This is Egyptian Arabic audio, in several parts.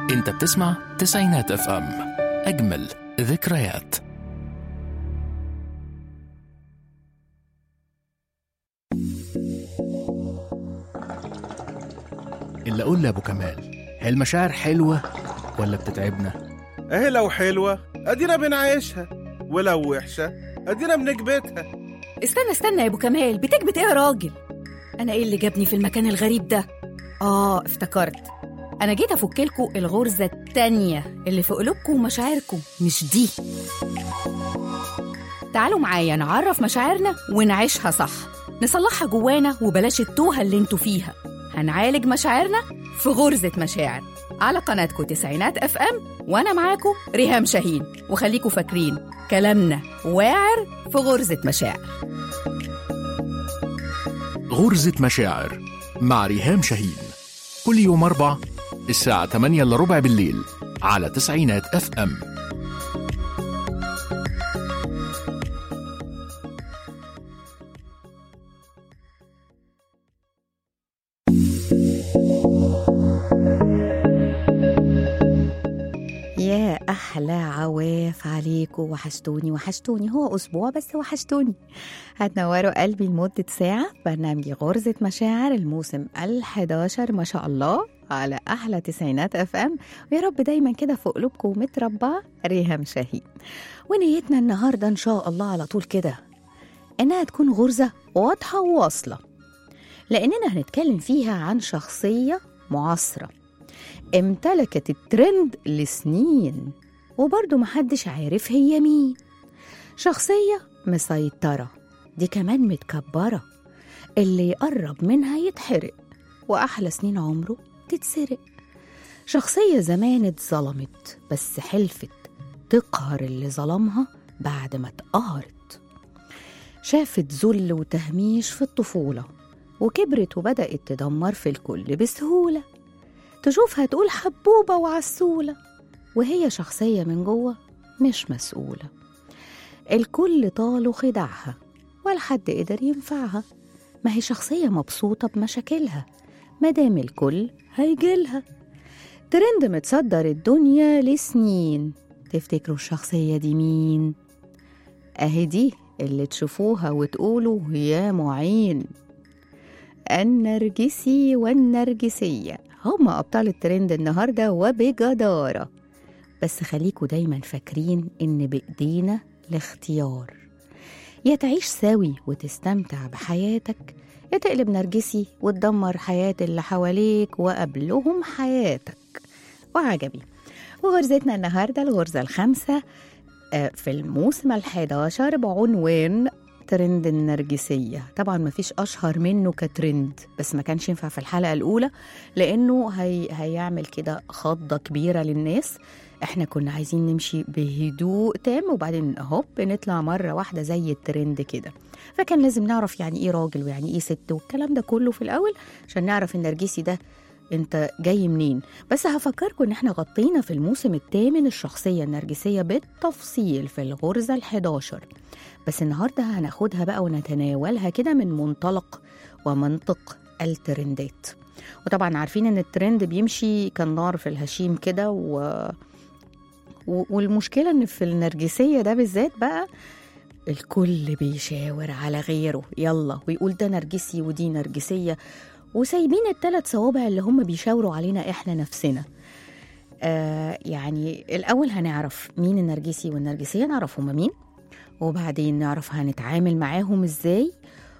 انت بتسمع تسعينات اف ام اجمل ذكريات اللي اقول لابو كمال هي المشاعر حلوه ولا بتتعبنا اهي لو حلوة ادينا بنعيشها ولو وحشة ادينا بنكبتها استنى استنى يا ابو كمال بتكبت ايه يا راجل انا ايه اللي جابني في المكان الغريب ده اه افتكرت انا جيت افكلكوا الغرزه التانية اللي في قلوبكم ومشاعركم مش دي تعالوا معايا نعرف مشاعرنا ونعيشها صح نصلحها جوانا وبلاش التوهه اللي انتوا فيها هنعالج مشاعرنا في غرزه مشاعر على قناتكم تسعينات اف ام وانا معاكم ريهام شاهين وخليكوا فاكرين كلامنا واعر في غرزه مشاعر غرزة مشاعر مع ريهام شاهين كل يوم أربع الساعة 8 إلا ربع بالليل على تسعينات اف ام يا أحلى عواف عليكم وحشتوني وحشتوني هو أسبوع بس وحشتوني هتنوروا قلبي لمدة ساعة برنامج غرزة مشاعر الموسم ال11 ما شاء الله على أحلى تسعينات أف أم ويا رب دايما كده في قلوبكم متربعة ريهام شاهين ونيتنا النهاردة إن شاء الله على طول كده إنها تكون غرزة واضحة وواصلة لأننا هنتكلم فيها عن شخصية معاصرة امتلكت الترند لسنين وبرضه محدش عارف هي مين شخصية مسيطرة دي كمان متكبرة اللي يقرب منها يتحرق وأحلى سنين عمره تتسرق شخصية زمان اتظلمت بس حلفت تقهر اللي ظلمها بعد ما اتقهرت شافت ذل وتهميش في الطفولة وكبرت وبدأت تدمر في الكل بسهولة تشوفها تقول حبوبة وعسولة وهي شخصية من جوه مش مسؤولة الكل طال خدعها ولا حد قدر ينفعها ما هي شخصية مبسوطة بمشاكلها مادام الكل هيجيلها ترند متصدر الدنيا لسنين تفتكروا الشخصية دي مين؟ أهي دي اللي تشوفوها وتقولوا يا معين النرجسي والنرجسية هما أبطال الترند النهاردة وبجدارة بس خليكوا دايما فاكرين إن بإيدينا الاختيار يا تعيش سوي وتستمتع بحياتك يا تقلب نرجسي وتدمر حياة اللي حواليك وقبلهم حياتك وعجبي وغرزتنا النهاردة الغرزة الخامسة آه، في الموسم الحداشر بعنوان ترند النرجسية طبعا ما فيش أشهر منه كترند بس ما كانش ينفع في الحلقة الأولى لأنه هي هيعمل كده خضة كبيرة للناس احنا كنا عايزين نمشي بهدوء تام وبعدين هوب نطلع مرة واحدة زي الترند كده فكان لازم نعرف يعني ايه راجل ويعني ايه ست والكلام ده كله في الأول عشان نعرف النرجسي ده انت جاي منين بس هفكركم ان احنا غطينا في الموسم الثامن الشخصية النرجسية بالتفصيل في الغرزة الحداشر بس النهاردة هناخدها بقى ونتناولها كده من منطلق ومنطق الترندات وطبعا عارفين ان الترند بيمشي كالنار في الهشيم كده و... و... والمشكلة ان في النرجسية ده بالذات بقى الكل بيشاور على غيره يلا ويقول ده نرجسي ودي نرجسية وسايبين الثلاث صوابع اللي هم بيشاوروا علينا احنا نفسنا آه يعني الأول هنعرف مين النرجسي والنرجسية نعرف هما مين وبعدين نعرف هنتعامل معاهم ازاي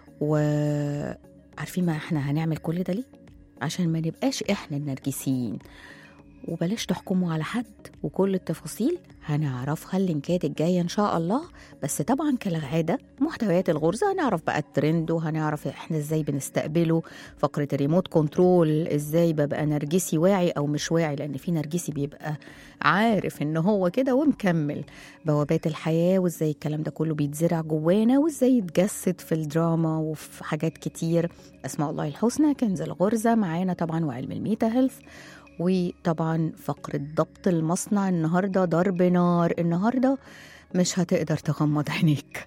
وعارفين ما احنا هنعمل كل ده ليه عشان ما نبقاش احنا النرجسيين وبلاش تحكموا على حد وكل التفاصيل هنعرفها اللينكات الجاية إن شاء الله بس طبعا كالعادة محتويات الغرزة هنعرف بقى الترند وهنعرف احنا ازاي بنستقبله فقرة الريموت كنترول ازاي ببقى نرجسي واعي أو مش واعي لأن في نرجسي بيبقى عارف إن هو كده ومكمل بوابات الحياة وازاي الكلام ده كله بيتزرع جوانا وازاي يتجسد في الدراما وفي حاجات كتير أسماء الله الحسنى كنز الغرزة معانا طبعا وعلم الميتا هيلث وطبعا فقرة ضبط المصنع النهاردة ضرب نار النهاردة مش هتقدر تغمض عينيك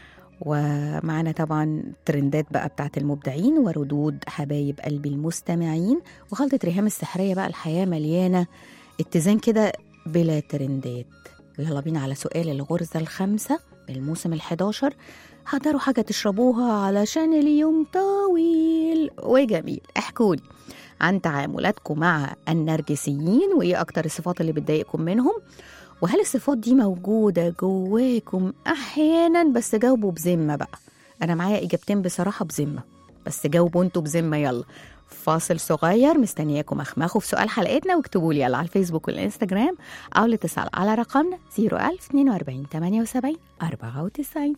ومعنا طبعا ترندات بقى بتاعت المبدعين وردود حبايب قلبي المستمعين وخلطة ريهام السحرية بقى الحياة مليانة اتزان كده بلا ترندات ويلا بينا على سؤال الغرزة الخامسة بالموسم الحداشر حضروا حاجة تشربوها علشان اليوم طويل وجميل احكولي عن تعاملاتكم مع النرجسيين وايه اكتر الصفات اللي بتضايقكم منهم وهل الصفات دي موجودة جواكم احيانا بس جاوبوا بذمة بقى انا معايا اجابتين بصراحة بذمة بس جاوبوا انتوا بذمة يلا فاصل صغير مستنياكم اخمخوا في سؤال حلقتنا واكتبوا لي يلا على الفيسبوك والانستجرام او الاتصال على رقمنا 01042 78 94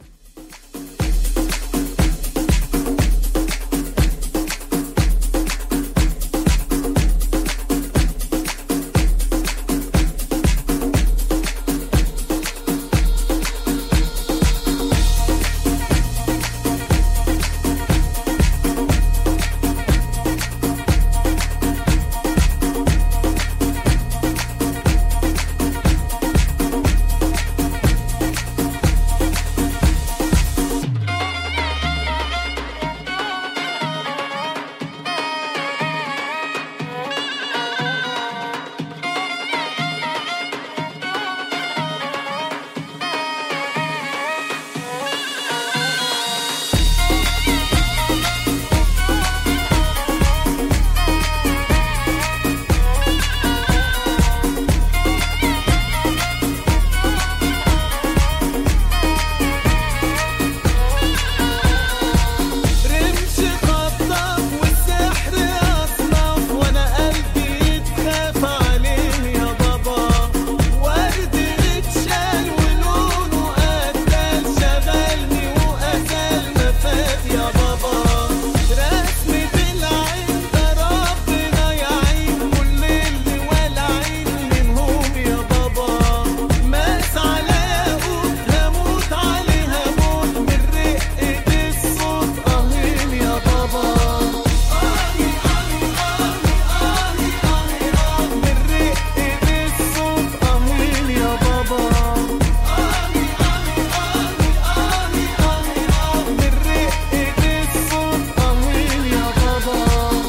رمش خطاف والسحر أصناف وأنا قلبي يتخاف عليه يا بابا ورد اتشال ولونه قتال شغلني وقتل ما فات يا بابا رسمة العين ده ربنا يعين كل اللي والعين منهم يا بابا ماس على ياقوت هموت عليها موت من رقة الصوت أهين يا بابا آهي آهي آهي آهي آهي آه من رقة الصوت أهين يا بابا آهي آهي آهي آهي آهي آه من رقة الصوت أهين يا بابا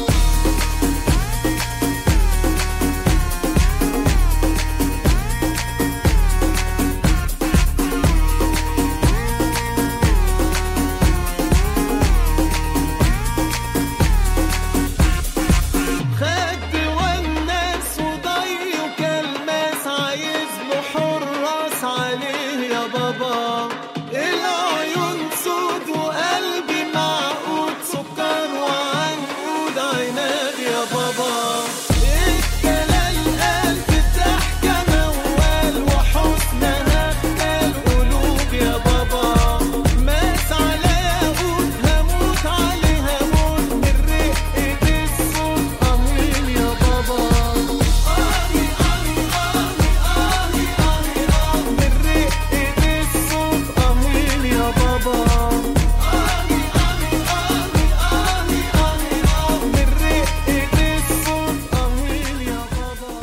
خد والناس وضي وكلماس عايز له حراس عليه يا بابا العيون سود وقلبي معقود سكر وعنقود عناد يا بابا الدلال قلب ضحكة موال وحسنها خال قلوب يا بابا ماس على ياقوت هموت عليها موت من رقة الصوت أهين يا بابا آهي آهي آهي آهي آهي آه من رقة الصوت أهين يا بابا آهي آهي آهي آهي آهي آه من رقة الصوت أهين يا بابا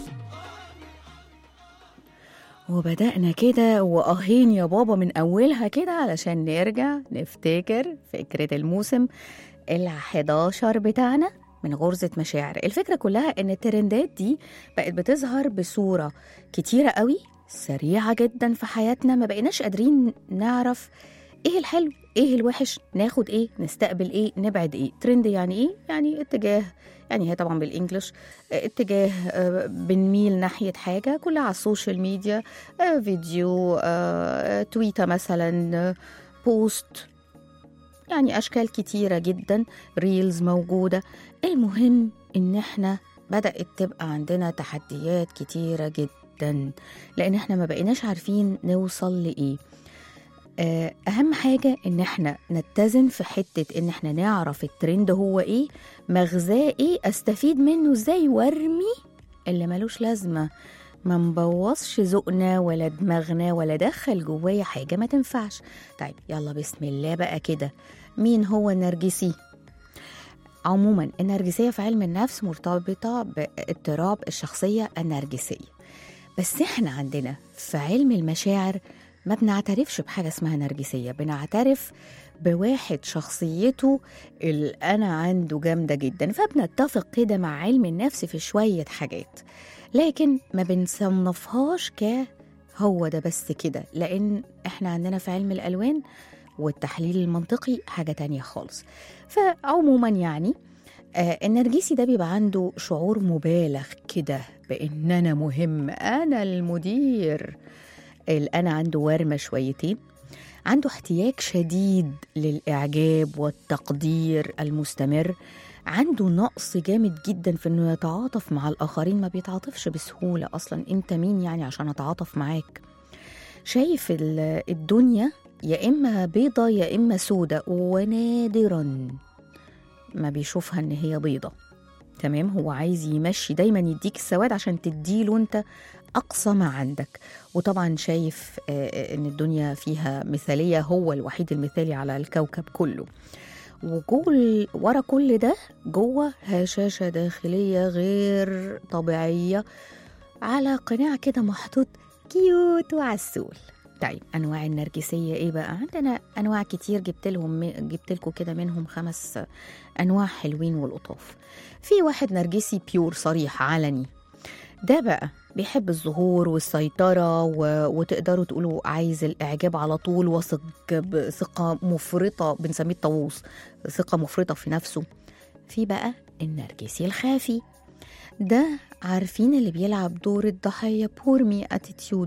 وبدأنا كده وأهين يا بابا من أولها كده علشان نرجع نفتكر فكرة الموسم ال11 بتاعنا من غرزة مشاعر الفكرة كلها إن الترندات دي بقت بتظهر بصورة كتيرة قوي سريعة جدا في حياتنا ما بقيناش قادرين نعرف ايه الحلو ايه الوحش ناخد ايه نستقبل ايه نبعد ايه ترند يعني ايه يعني اتجاه يعني هي طبعا بالانجلش اه، اتجاه اه، بنميل ناحية حاجة كلها على السوشيال ميديا اه، فيديو اه، تويتة مثلا اه، بوست يعني أشكال كتيرة جدا ريلز موجودة المهم إن إحنا بدأت تبقى عندنا تحديات كتيرة جدا لأن إحنا ما بقيناش عارفين نوصل لإيه آه، أهم حاجة إن إحنا نتزن في حتة إن إحنا نعرف الترند هو إيه مغزاه إيه أستفيد منه إزاي وأرمي اللي ملوش لازمة ما نبوظش ذوقنا ولا دماغنا ولا دخل جوايا حاجة ما تنفعش طيب يلا بسم الله بقى كده مين هو النرجسي عموما النرجسية في علم النفس مرتبطة باضطراب الشخصية النرجسية بس احنا عندنا في علم المشاعر ما بنعترفش بحاجة اسمها نرجسية بنعترف بواحد شخصيته الأنا عنده جامدة جدا فبنتفق كده مع علم النفس في شوية حاجات لكن ما بنصنفهاش ك هو ده بس كده لأن احنا عندنا في علم الألوان والتحليل المنطقي حاجة تانية خالص فعموما يعني آه النرجسي ده بيبقى عنده شعور مبالغ كده بإن أنا مهم أنا المدير الأنا عنده ورمة شويتين عنده احتياج شديد للإعجاب والتقدير المستمر عنده نقص جامد جدا في انه يتعاطف مع الاخرين ما بيتعاطفش بسهوله اصلا انت مين يعني عشان اتعاطف معاك شايف ال- الدنيا يا اما بيضه يا اما سودة ونادرا ما بيشوفها ان هي بيضه تمام هو عايز يمشي دايما يديك السواد عشان تديله انت اقصى ما عندك وطبعا شايف آه، آه، ان الدنيا فيها مثاليه هو الوحيد المثالي على الكوكب كله وجول ورا كل ده جوه هشاشه داخليه غير طبيعيه على قناع كده محطوط كيوت وعسول طيب انواع النرجسيه ايه بقى عندنا انواع كتير جبت لهم جبت لكم كده منهم خمس انواع حلوين ولطاف في واحد نرجسي بيور صريح علني ده بقى بيحب الظهور والسيطرة و... وتقدروا تقولوا عايز الإعجاب على طول واثق بثقة مفرطة بنسميه الطاووس ثقة مفرطة في نفسه في بقى النرجسي الخافي ده عارفين اللي بيلعب دور الضحية بورمي اتيتيود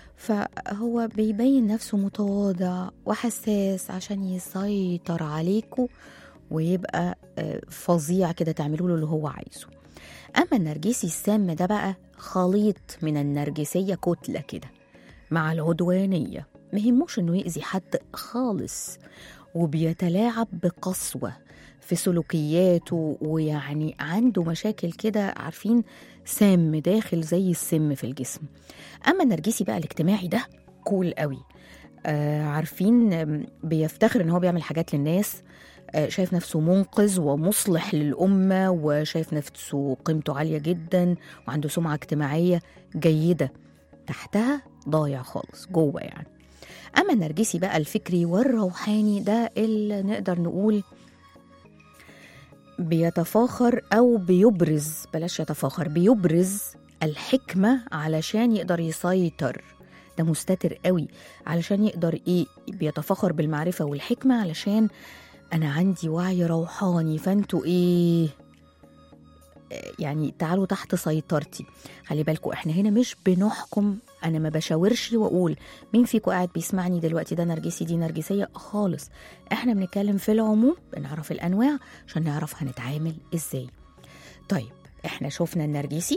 فهو بيبين نفسه متواضع وحساس عشان يسيطر عليكم ويبقى آه، فظيع كده تعملوا له اللي هو عايزه أما النرجسي السام ده بقى خليط من النرجسية كتلة كده مع العدوانية مهموش إنه يأذي حد خالص وبيتلاعب بقسوة في سلوكياته ويعني عنده مشاكل كده عارفين سام داخل زي السم في الجسم أما النرجسي بقى الاجتماعي ده كول قوي آه عارفين آم، بيفتخر إن هو بيعمل حاجات للناس آه، شايف نفسه منقذ ومصلح للأمة وشايف نفسه قيمته عالية جدا وعنده سمعة اجتماعية جيدة تحتها ضايع خالص جوه يعني أما النرجسي بقى الفكري والروحاني ده اللي نقدر نقول بيتفاخر أو بيبرز بلاش يتفاخر بيبرز الحكمة علشان يقدر يسيطر ده مستتر قوي علشان يقدر ايه بيتفاخر بالمعرفة والحكمة علشان انا عندي وعي روحاني فانتوا ايه آه، يعني تعالوا تحت سيطرتي خلي بالكوا احنا هنا مش بنحكم انا ما بشاورش واقول مين فيكم قاعد بيسمعني دلوقتي ده نرجسي دي نرجسيه خالص احنا بنتكلم في العموم بنعرف الانواع عشان نعرف هنتعامل ازاي طيب احنا شفنا النرجسي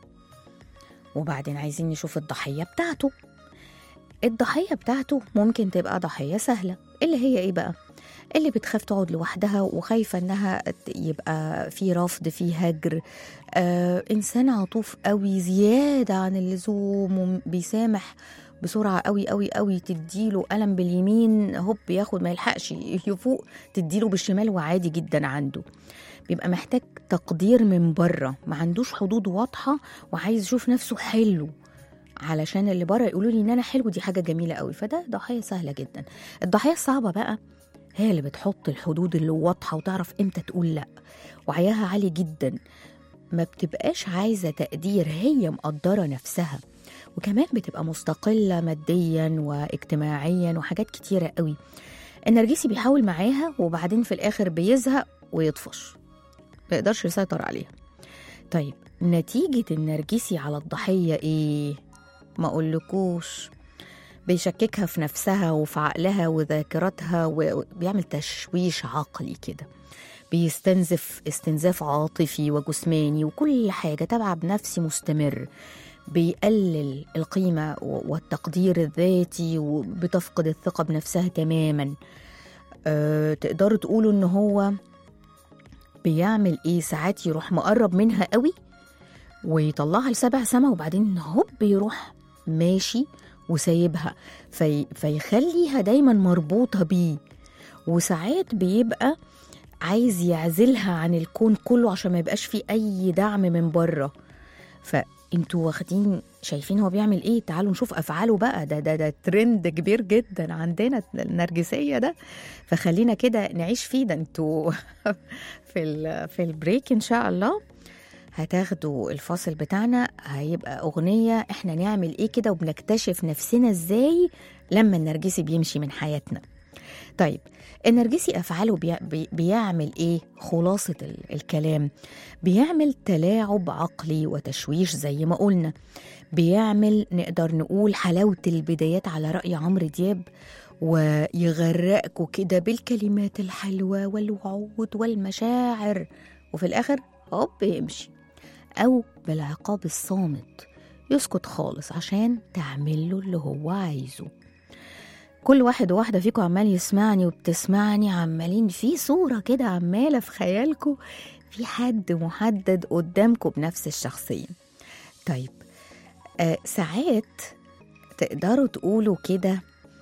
وبعدين عايزين نشوف الضحيه بتاعته الضحيه بتاعته ممكن تبقى ضحيه سهله اللي هي ايه بقى اللي بتخاف تقعد لوحدها وخايفة إنها ت- يبقى في رفض في هجر آه إنسان عطوف قوي زيادة عن اللزوم وبيسامح بسرعة قوي قوي قوي تديله قلم باليمين هوب ياخد ما يلحقش يفوق تديله بالشمال وعادي جدا عنده بيبقى محتاج تقدير من بره ما عندوش حدود واضحة وعايز يشوف نفسه حلو علشان اللي بره يقولوا لي ان انا حلو دي حاجه جميله قوي فده ضحيه سهله جدا الضحيه الصعبه بقى هي اللي بتحط الحدود اللي واضحة وتعرف امتى تقول لأ وعياها عالي جدا ما بتبقاش عايزة تقدير هي مقدرة نفسها وكمان بتبقى مستقلة ماديا واجتماعيا وحاجات كتيرة قوي النرجسي بيحاول معاها وبعدين في الآخر بيزهق ويطفش ما يقدرش يسيطر عليها طيب نتيجة النرجسي على الضحية ايه؟ ما اقولكوش بيشككها في نفسها وفي عقلها وذاكرتها وبيعمل تشويش عقلي كده بيستنزف استنزاف عاطفي وجسماني وكل حاجة تبع بنفسي مستمر بيقلل القيمة والتقدير الذاتي وبتفقد الثقة بنفسها تماما أه تقدروا تقولوا ان هو بيعمل ايه ساعات يروح مقرب منها قوي ويطلعها لسبع سما وبعدين هوب يروح ماشي وسايبها في فيخليها دايما مربوطة بيه وساعات بيبقى عايز يعزلها عن الكون كله عشان ما يبقاش فيه أي دعم من بره فانتوا واخدين شايفين هو بيعمل ايه تعالوا نشوف افعاله بقى ده ده ده ترند كبير جدا عندنا النرجسيه ده فخلينا كده نعيش فيه ده انتوا في ال في البريك ان شاء الله هتاخدوا الفاصل بتاعنا هيبقى أغنية إحنا نعمل إيه كده وبنكتشف نفسنا إزاي لما النرجسي بيمشي من حياتنا طيب النرجسي أفعاله بي بي بيعمل إيه خلاصة ال- الكلام بيعمل تلاعب عقلي وتشويش زي ما قلنا بيعمل نقدر نقول حلاوة البدايات على رأي عمرو دياب ويغرقكوا كده بالكلمات الحلوة والوعود والمشاعر وفي الآخر هوب يمشي أو بالعقاب الصامت يسكت خالص عشان تعمل له اللي هو عايزه كل واحد وواحدة فيكم عمال يسمعني وبتسمعني عمالين في صورة كده عمالة في خيالكم في حد محدد قدامكم بنفس الشخصية طيب آه ساعات تقدروا تقولوا كده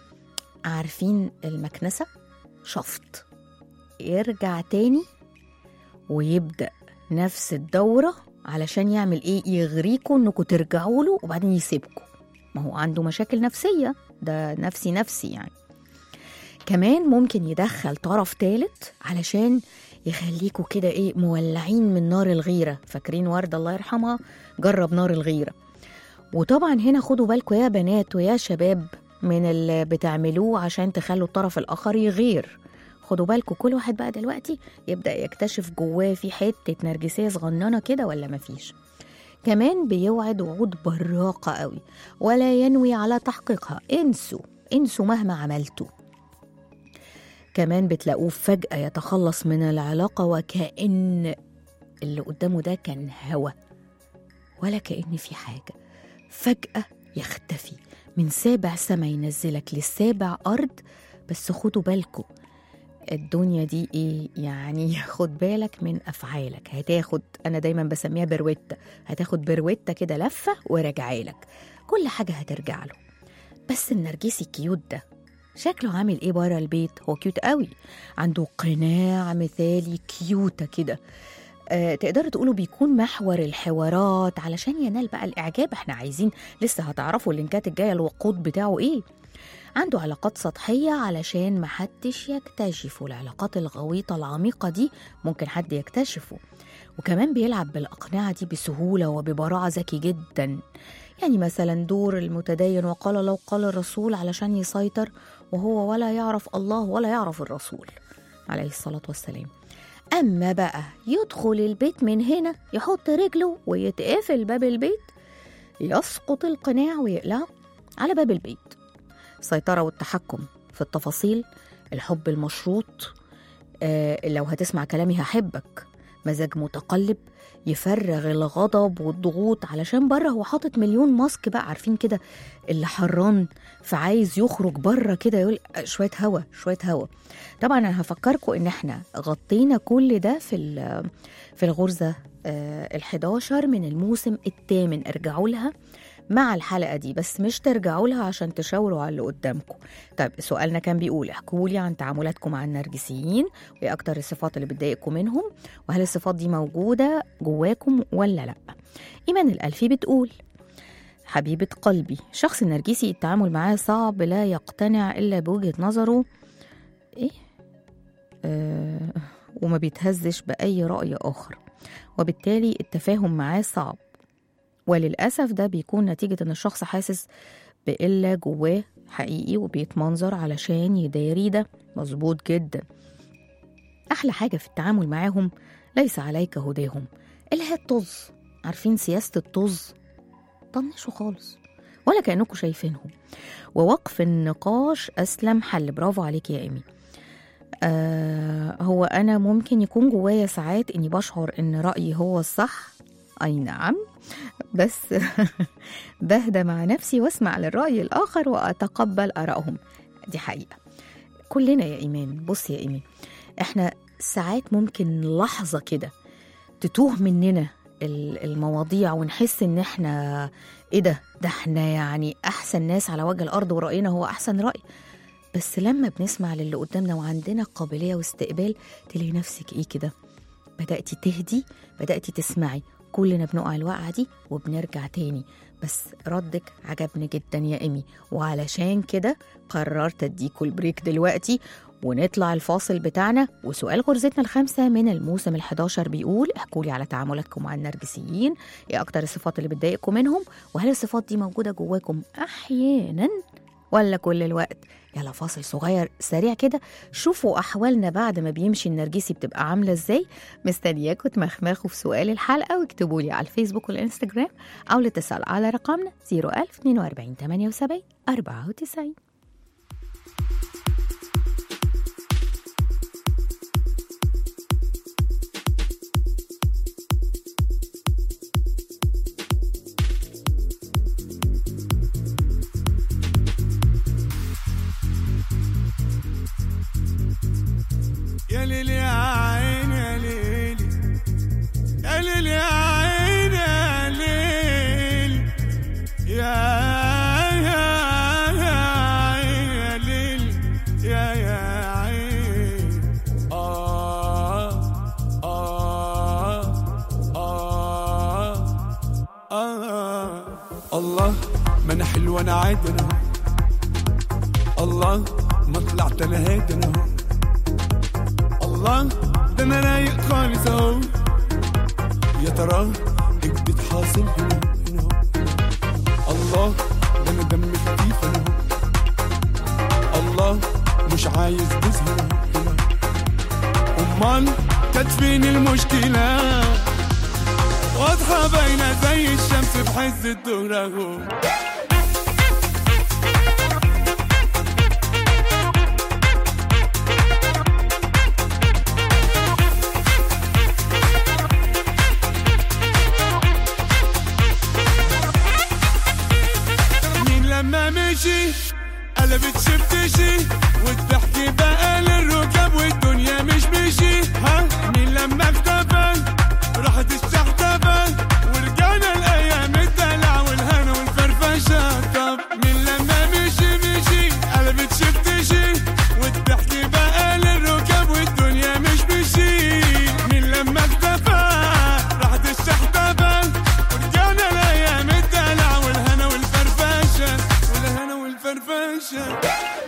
عارفين المكنسة شفط يرجع تاني ويبدأ نفس الدورة علشان يعمل ايه يغريكوا انكم ترجعوا له وبعدين يسيبكم ما هو عنده مشاكل نفسية ده نفسي نفسي يعني كمان ممكن يدخل طرف ثالث علشان يخليكوا كده ايه مولعين من نار الغيرة فاكرين وردة الله يرحمها جرب نار الغيرة وطبعا هنا خدوا بالكم يا بنات ويا شباب من اللي بتعملوه عشان تخلوا الطرف الآخر يغير خدوا بالكم كل واحد بقى دلوقتي يبدأ يكتشف جواه في حتة نرجسية صغننة كده ولا مفيش كمان بيوعد وعود براقة قوي ولا ينوي على تحقيقها انسوا انسوا مهما عملتوا كمان بتلاقوه فجأة يتخلص من العلاقة وكأن اللي قدامه ده كان هوا ولا كأن في حاجة فجأة يختفي من سابع سما ينزلك للسابع أرض بس خدوا بالكم الدنيا دي ايه يعني خد بالك من افعالك هتاخد انا دايما بسميها بروتة هتاخد بروتة كده لفة وراجعالك كل حاجة هترجع له بس النرجسي الكيوت ده شكله عامل ايه بره البيت هو كيوت قوي عنده قناع مثالي كيوتة كده آه تقدروا تقولوا بيكون محور الحوارات علشان ينال بقى الاعجاب احنا عايزين لسه هتعرفوا اللينكات الجايه الوقود بتاعه ايه عنده علاقات سطحية علشان محدش يكتشفه العلاقات الغويطة العميقة دي ممكن حد يكتشفه وكمان بيلعب بالأقنعة دي بسهولة وببراعة ذكي جدا يعني مثلا دور المتدين وقال لو قال الرسول علشان يسيطر وهو ولا يعرف الله ولا يعرف الرسول عليه الصلاة والسلام أما بقى يدخل البيت من هنا يحط رجله ويتقفل باب البيت يسقط القناع ويقلع على باب البيت السيطرة والتحكم في التفاصيل الحب المشروط آه لو هتسمع كلامي هحبك مزاج متقلب يفرغ الغضب والضغوط علشان بره هو حاطط مليون ماسك بقى عارفين كده اللي حران فعايز يخرج بره كده يقول شويه هوا شويه هوا طبعا انا هفكركم ان احنا غطينا كل ده في ال- في الغرزه ال11 من الموسم الثامن ارجعوا لها مع الحلقه دي بس مش ترجعوا لها عشان تشاوروا على اللي قدامكم طيب سؤالنا كان بيقول احكوا لي عن تعاملاتكم مع النرجسيين وايه اكتر الصفات اللي بتضايقكم منهم وهل الصفات دي موجوده جواكم ولا لا ايمان الالفي بتقول حبيبة قلبي شخص النرجسي التعامل معاه صعب لا يقتنع إلا بوجهة نظره إيه؟ آه وما بيتهزش بأي رأي آخر وبالتالي التفاهم معاه صعب وللأسف ده بيكون نتيجة إن الشخص حاسس بقلة جواه حقيقي وبيتمنظر علشان يداري ده مظبوط جدا أحلى حاجة في التعامل معاهم ليس عليك هداهم اللي هي الطز عارفين سياسة الطز طنشوا خالص ولا كأنكم شايفينهم ووقف النقاش أسلم حل برافو عليك يا إيمي آه هو أنا ممكن يكون جوايا ساعات إني بشعر إن رأيي هو الصح أي نعم بس بهدى مع نفسي واسمع للرأي الآخر وأتقبل آرائهم دي حقيقة كلنا يا إيمان بص يا إيمان إحنا ساعات ممكن لحظة كده تتوه مننا ال- المواضيع ونحس ان احنا ايه ده ده احنا يعني احسن ناس على وجه الارض ورأينا هو احسن رأي بس لما بنسمع للي قدامنا وعندنا قابلية واستقبال تلاقي نفسك ايه كده بدأتي تهدي بدأتي تسمعي كلنا بنقع الوقعة دي وبنرجع تاني بس ردك عجبني جدا يا إيمي وعلشان كده قررت اديكوا البريك دلوقتي ونطلع الفاصل بتاعنا وسؤال غرزتنا الخامسة من الموسم ال11 بيقول احكوا لي على تعاملاتكم مع النرجسيين ايه اكتر الصفات اللي بتضايقكم منهم وهل الصفات دي موجودة جواكم احيانا ولا كل الوقت يلا فاصل صغير سريع كده شوفوا احوالنا بعد ما بيمشي النرجسي بتبقى عامله ازاي مستنياكم تمخمخوا في سؤال الحلقه واكتبوا لي على الفيسبوك والانستجرام او الاتصال على رقمنا 01042 78 94 يا ليلي يا عين يا ليلي يا ليلي يا عين يا ليلي يا يا يا عين يا ليلي يا يا عين آه آه آه آه الله ما أنا حلو أنا عادي أنا أهو. الله ما طلعت أنا هادي أنا أهو. الله ده انا رايق خالص اهو يا ترى ايه جديد حاصل هنا هنا اهو الله ده انا دمي خفيف انا اهو الله مش عايز جوز هنا هنا امال كانت فين المشكله واضحه باينه زي الشمس في حز الظهر اهو مين لما مشي قلبت شفتشي والضحك بقى للركاب والدنيا مش مشي ها مين لما اختفى راحت الشحتفة ورجعنا الايام الدلع والهنا والفرفشة طب مين لما مشي مشي قلبت شفتشي والضحك بقى للركاب والدنيا مش مشي مين لما اختفى راحت الشحتفة ورجعنا الايام الدلع والهنا والفرفشة والهنا والفرفشة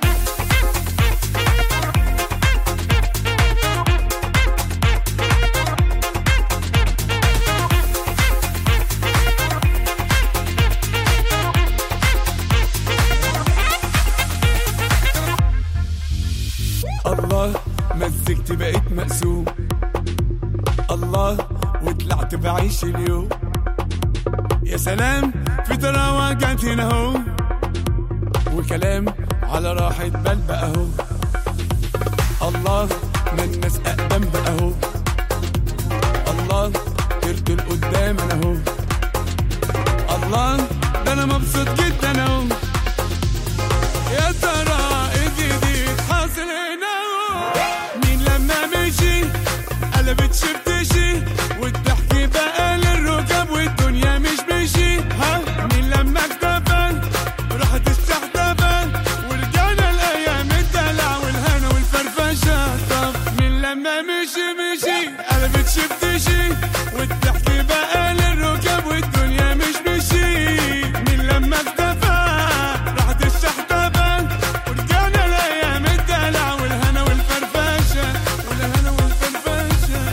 الله مزجت بقيت مقسوم الله وطلعت بعيش اليوم يا سلام في تراوة جت هنا اهو وكلام على راحة بال بقى اهو الله ما الناس اقدم بقى اهو الله طرت لقدام انا اهو الله ده انا مبسوط جدا اهو يا ترى ايه جديد حاصل هنا اهو مين لما مشي قلبت شفتشي والضحك بقى للركاب والدنيا مش مشي ها مين لما اختفى راحت الشحتفة ورجعنا الايام الدلع والهنا والفرفشة طب مين لما مشي مشي قلبت شفتشي والضحك بقى للركاب والدنيا مش مشي مين لما اختفى راحت الشحتفة ورجعنا الايام الدلع والهنا والفرفشة والهنا والفرفشة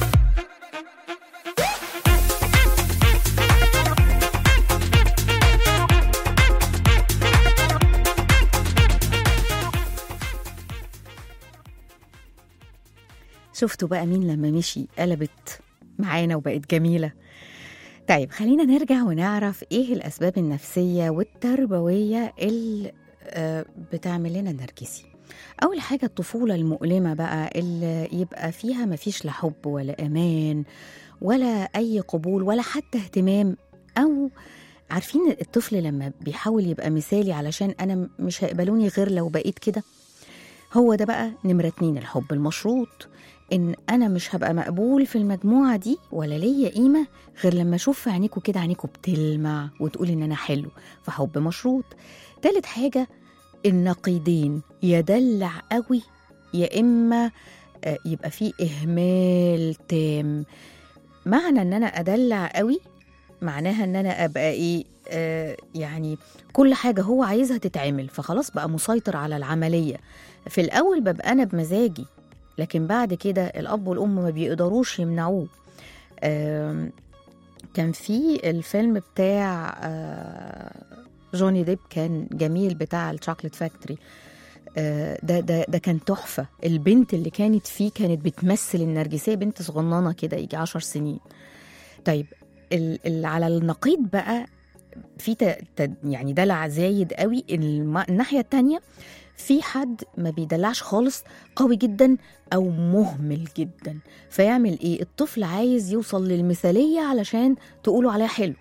شفتوا بقى مين لما مشي قلبت معانا وبقت جميلة طيب خلينا نرجع ونعرف ايه الأسباب النفسية والتربوية اللي آه، بتعمل لنا النرجسي أول حاجة الطفولة المؤلمة بقى اللي يبقى فيها مفيش لا حب ولا أمان ولا أي قبول ولا حتى اهتمام أو عارفين الطفل لما بيحاول يبقى مثالي علشان أنا مش هيقبلوني غير لو بقيت كده هو ده بقى نمرة اتنين الحب المشروط إن أنا مش هبقى مقبول في المجموعة دي ولا ليا قيمة غير لما أشوف في عينيكوا كده عينيكوا بتلمع وتقول إن أنا حلو فحب مشروط تالت حاجة النقيضين يدلع قوي يا إما آه، يبقى فيه إهمال تام معنى إن أنا أدلع قوي معناها ان انا ابقى ايه آه يعني كل حاجه هو عايزها تتعمل فخلاص بقى مسيطر على العمليه في الاول ببقى انا بمزاجي لكن بعد كده الاب والام ما بيقدروش يمنعوه آم، كان في الفيلم بتاع آه، جوني ديب كان جميل بتاع الشوكليت فاكتوري آه، ده ده ده كان تحفه البنت اللي كانت فيه كانت بتمثل النرجسيه بنت صغننه كده يجي عشر سنين طيب ال ال على النقيض بقى في ت- ت- يعني دلع زايد قوي الم- الناحيه التانية في حد ما بيدلعش خالص قوي جدا او مهمل جدا فيعمل ايه الطفل عايز يوصل للمثاليه علشان تقولوا عليها حلو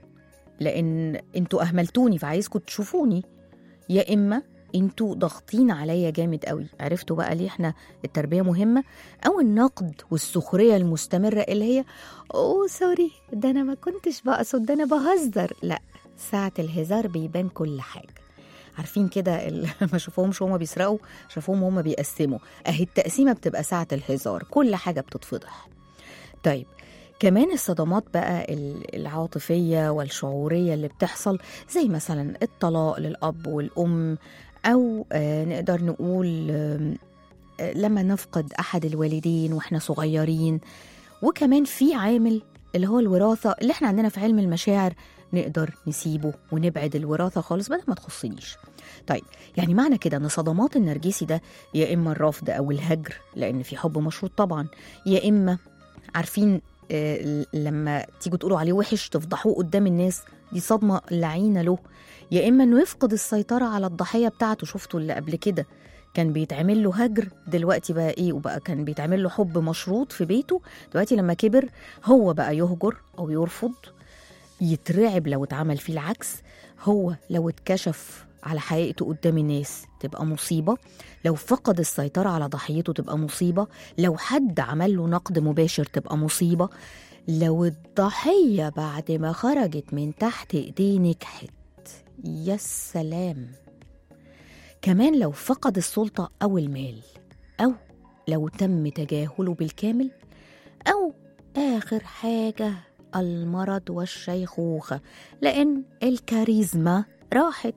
لان انتوا اهملتوني فعايزكم تشوفوني يا اما انتوا ضاغطين عليا جامد قوي عرفتوا بقى ليه احنا التربيه مهمه او النقد والسخريه المستمره اللي هي اوه سوري ده انا ما كنتش بقصد ده انا بهزر لا ساعه الهزار بيبان كل حاجه عارفين كده ال- ما شافوهمش هما بيسرقوا شافوهم هما بيقسموا اهي التقسيمه بتبقى ساعه الهزار كل حاجه بتتفضح طيب كمان الصدمات بقى ال- العاطفية والشعورية اللي بتحصل زي مثلا الطلاق للأب والأم أو آه، نقدر نقول آم، آه، لما نفقد أحد الوالدين وإحنا صغيرين وكمان في عامل اللي هو الوراثة اللي إحنا عندنا في علم المشاعر نقدر نسيبه ونبعد الوراثة خالص بدل ما تخصنيش طيب يعني معنى كده ان صدمات النرجسي ده يا اما الرفض او الهجر لان في حب مشروط طبعا يا اما عارفين آه، لما تيجوا تقولوا عليه وحش تفضحوه قدام الناس دي صدمة لعينة له يا إما إنه يفقد السيطرة على الضحية بتاعته شفتوا اللي قبل كده كان بيتعمل له هجر دلوقتي بقى إيه وبقى كان بيتعمل له حب مشروط في بيته دلوقتي لما كبر هو بقى يهجر أو يرفض يترعب لو اتعمل فيه العكس هو لو اتكشف على حقيقته قدام الناس تبقى مصيبة لو فقد السيطرة على ضحيته تبقى مصيبة لو حد عمل له نقد مباشر تبقى مصيبة لو الضحية بعد ما خرجت من تحت ايديه نجحت يا سلام كمان لو فقد السلطة أو المال أو لو تم تجاهله بالكامل أو آخر حاجة المرض والشيخوخة لأن الكاريزما راحت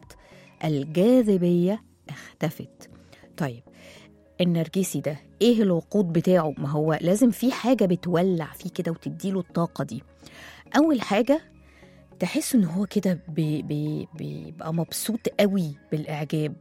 الجاذبية اختفت طيب النرجسي ده ايه الوقود بتاعه ما هو لازم في حاجة بتولع فيه كده وتديله الطاقة دي أول حاجة تحس إن هو كده بي- بي- بيبقى مبسوط قوي بالإعجاب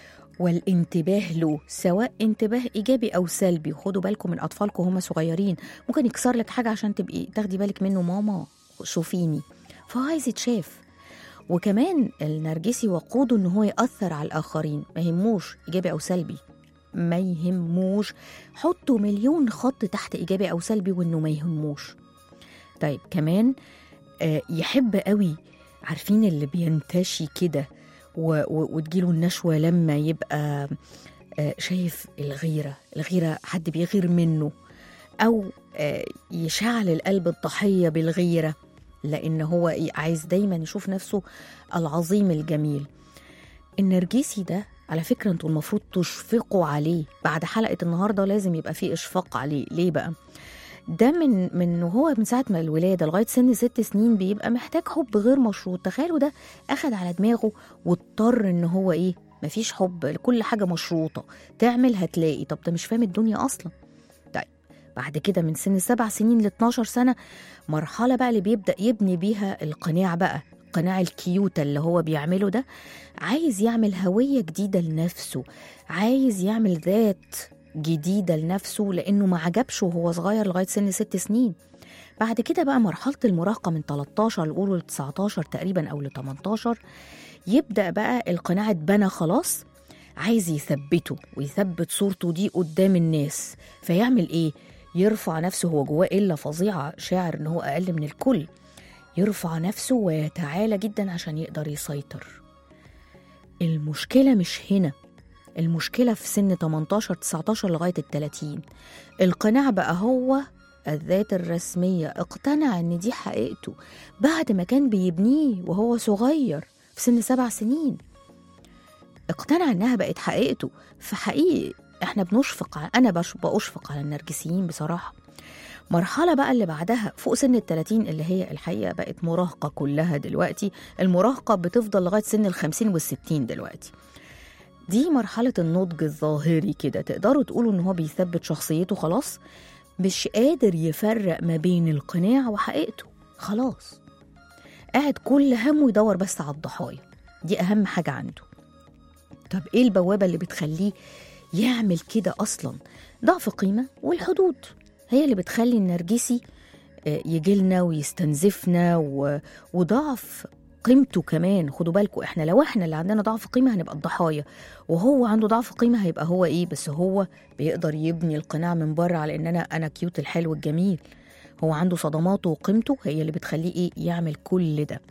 والانتباه له سواء انتباه ايجابي او سلبي خدوا بالكم من اطفالكم هم صغيرين ممكن يكسر لك حاجه عشان تبقي تاخدي بالك منه ماما شوفيني فهو عايز يتشاف وكمان النرجسي وقوده ان هو ياثر على الاخرين ما يهموش ايجابي او سلبي ما يهموش حطوا مليون خط تحت ايجابي او سلبي وانه ما يهموش طيب كمان آه، يحب قوي عارفين اللي بينتشي كده و- و- وتجيله النشوة لما يبقى آه، شايف الغيرة الغيرة حد بيغير منه أو آه، يشعل القلب الضحية بالغيرة لأن هو ي- عايز دايما يشوف نفسه العظيم الجميل النرجسي ده على فكرة انتوا المفروض تشفقوا عليه بعد حلقة النهاردة لازم يبقى فيه إشفاق عليه ليه بقى؟ ده من من وهو من ساعة ما الولادة لغاية سن ست سنين بيبقى محتاج حب غير مشروط تخيلوا ده أخد على دماغه واضطر إن هو إيه مفيش حب كل حاجة مشروطة تعمل هتلاقي طب ده مش فاهم الدنيا أصلا طيب بعد كده من سن سبع سنين ل 12 سنة مرحلة بقى اللي بيبدأ يبني بيها القناع بقى قناع الكيوتا اللي هو بيعمله ده عايز يعمل هوية جديدة لنفسه عايز يعمل ذات جديدة لنفسه لأنه ما عجبش وهو صغير لغاية سن ست سنين بعد كده بقى مرحلة المراهقة من 13 لقوله ل 19 تقريبا أو ل 18 يبدأ بقى القناع اتبنى خلاص عايز يثبته ويثبت صورته دي قدام الناس فيعمل ايه يرفع نفسه هو جواه إلا فظيعة شاعر إن هو أقل من الكل يرفع نفسه ويتعالى جدا عشان يقدر يسيطر المشكلة مش هنا المشكلة في سن 18 19 لغاية ال 30 القناع بقى هو الذات الرسمية اقتنع ان دي حقيقته بعد ما كان بيبنيه وهو صغير في سن سبع سنين اقتنع انها بقت حقيقته فحقيقي احنا بنشفق على انا بش- بأشفق على النرجسيين بصراحة مرحلة بقى اللي بعدها فوق سن التلاتين اللي هي الحقيقة بقت مراهقة كلها دلوقتي المراهقة بتفضل لغاية سن الخمسين والستين دلوقتي دي مرحلة النضج الظاهري كده تقدروا تقولوا إن هو بيثبت شخصيته خلاص مش قادر يفرق ما بين القناع وحقيقته خلاص قاعد كل همه يدور بس على الضحايا دي أهم حاجة عنده طب إيه البوابة اللي بتخليه يعمل كده أصلا ضعف قيمة والحدود هي اللي بتخلي النرجسي يجي لنا ويستنزفنا و... وضعف قيمته كمان خدوا بالكم احنا لو احنا اللي عندنا ضعف قيمه هنبقى الضحايا وهو عنده ضعف قيمه هيبقى هو ايه بس هو بيقدر يبني القناع من بره على ان انا انا كيوت الحلو الجميل هو عنده صدماته وقيمته هي اللي بتخليه ايه يعمل كل ده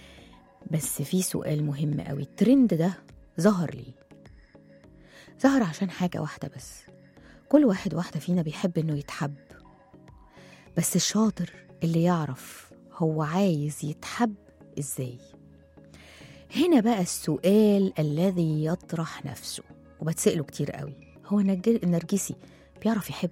بس في سؤال مهم قوي الترند ده ظهر ليه ظهر عشان حاجه واحده بس كل واحد واحده فينا بيحب انه يتحب بس الشاطر اللي يعرف هو عايز يتحب ازاي هنا بقى السؤال الذي يطرح نفسه وبتسأله كتير قوي هو النرج- النرجسي بيعرف يحب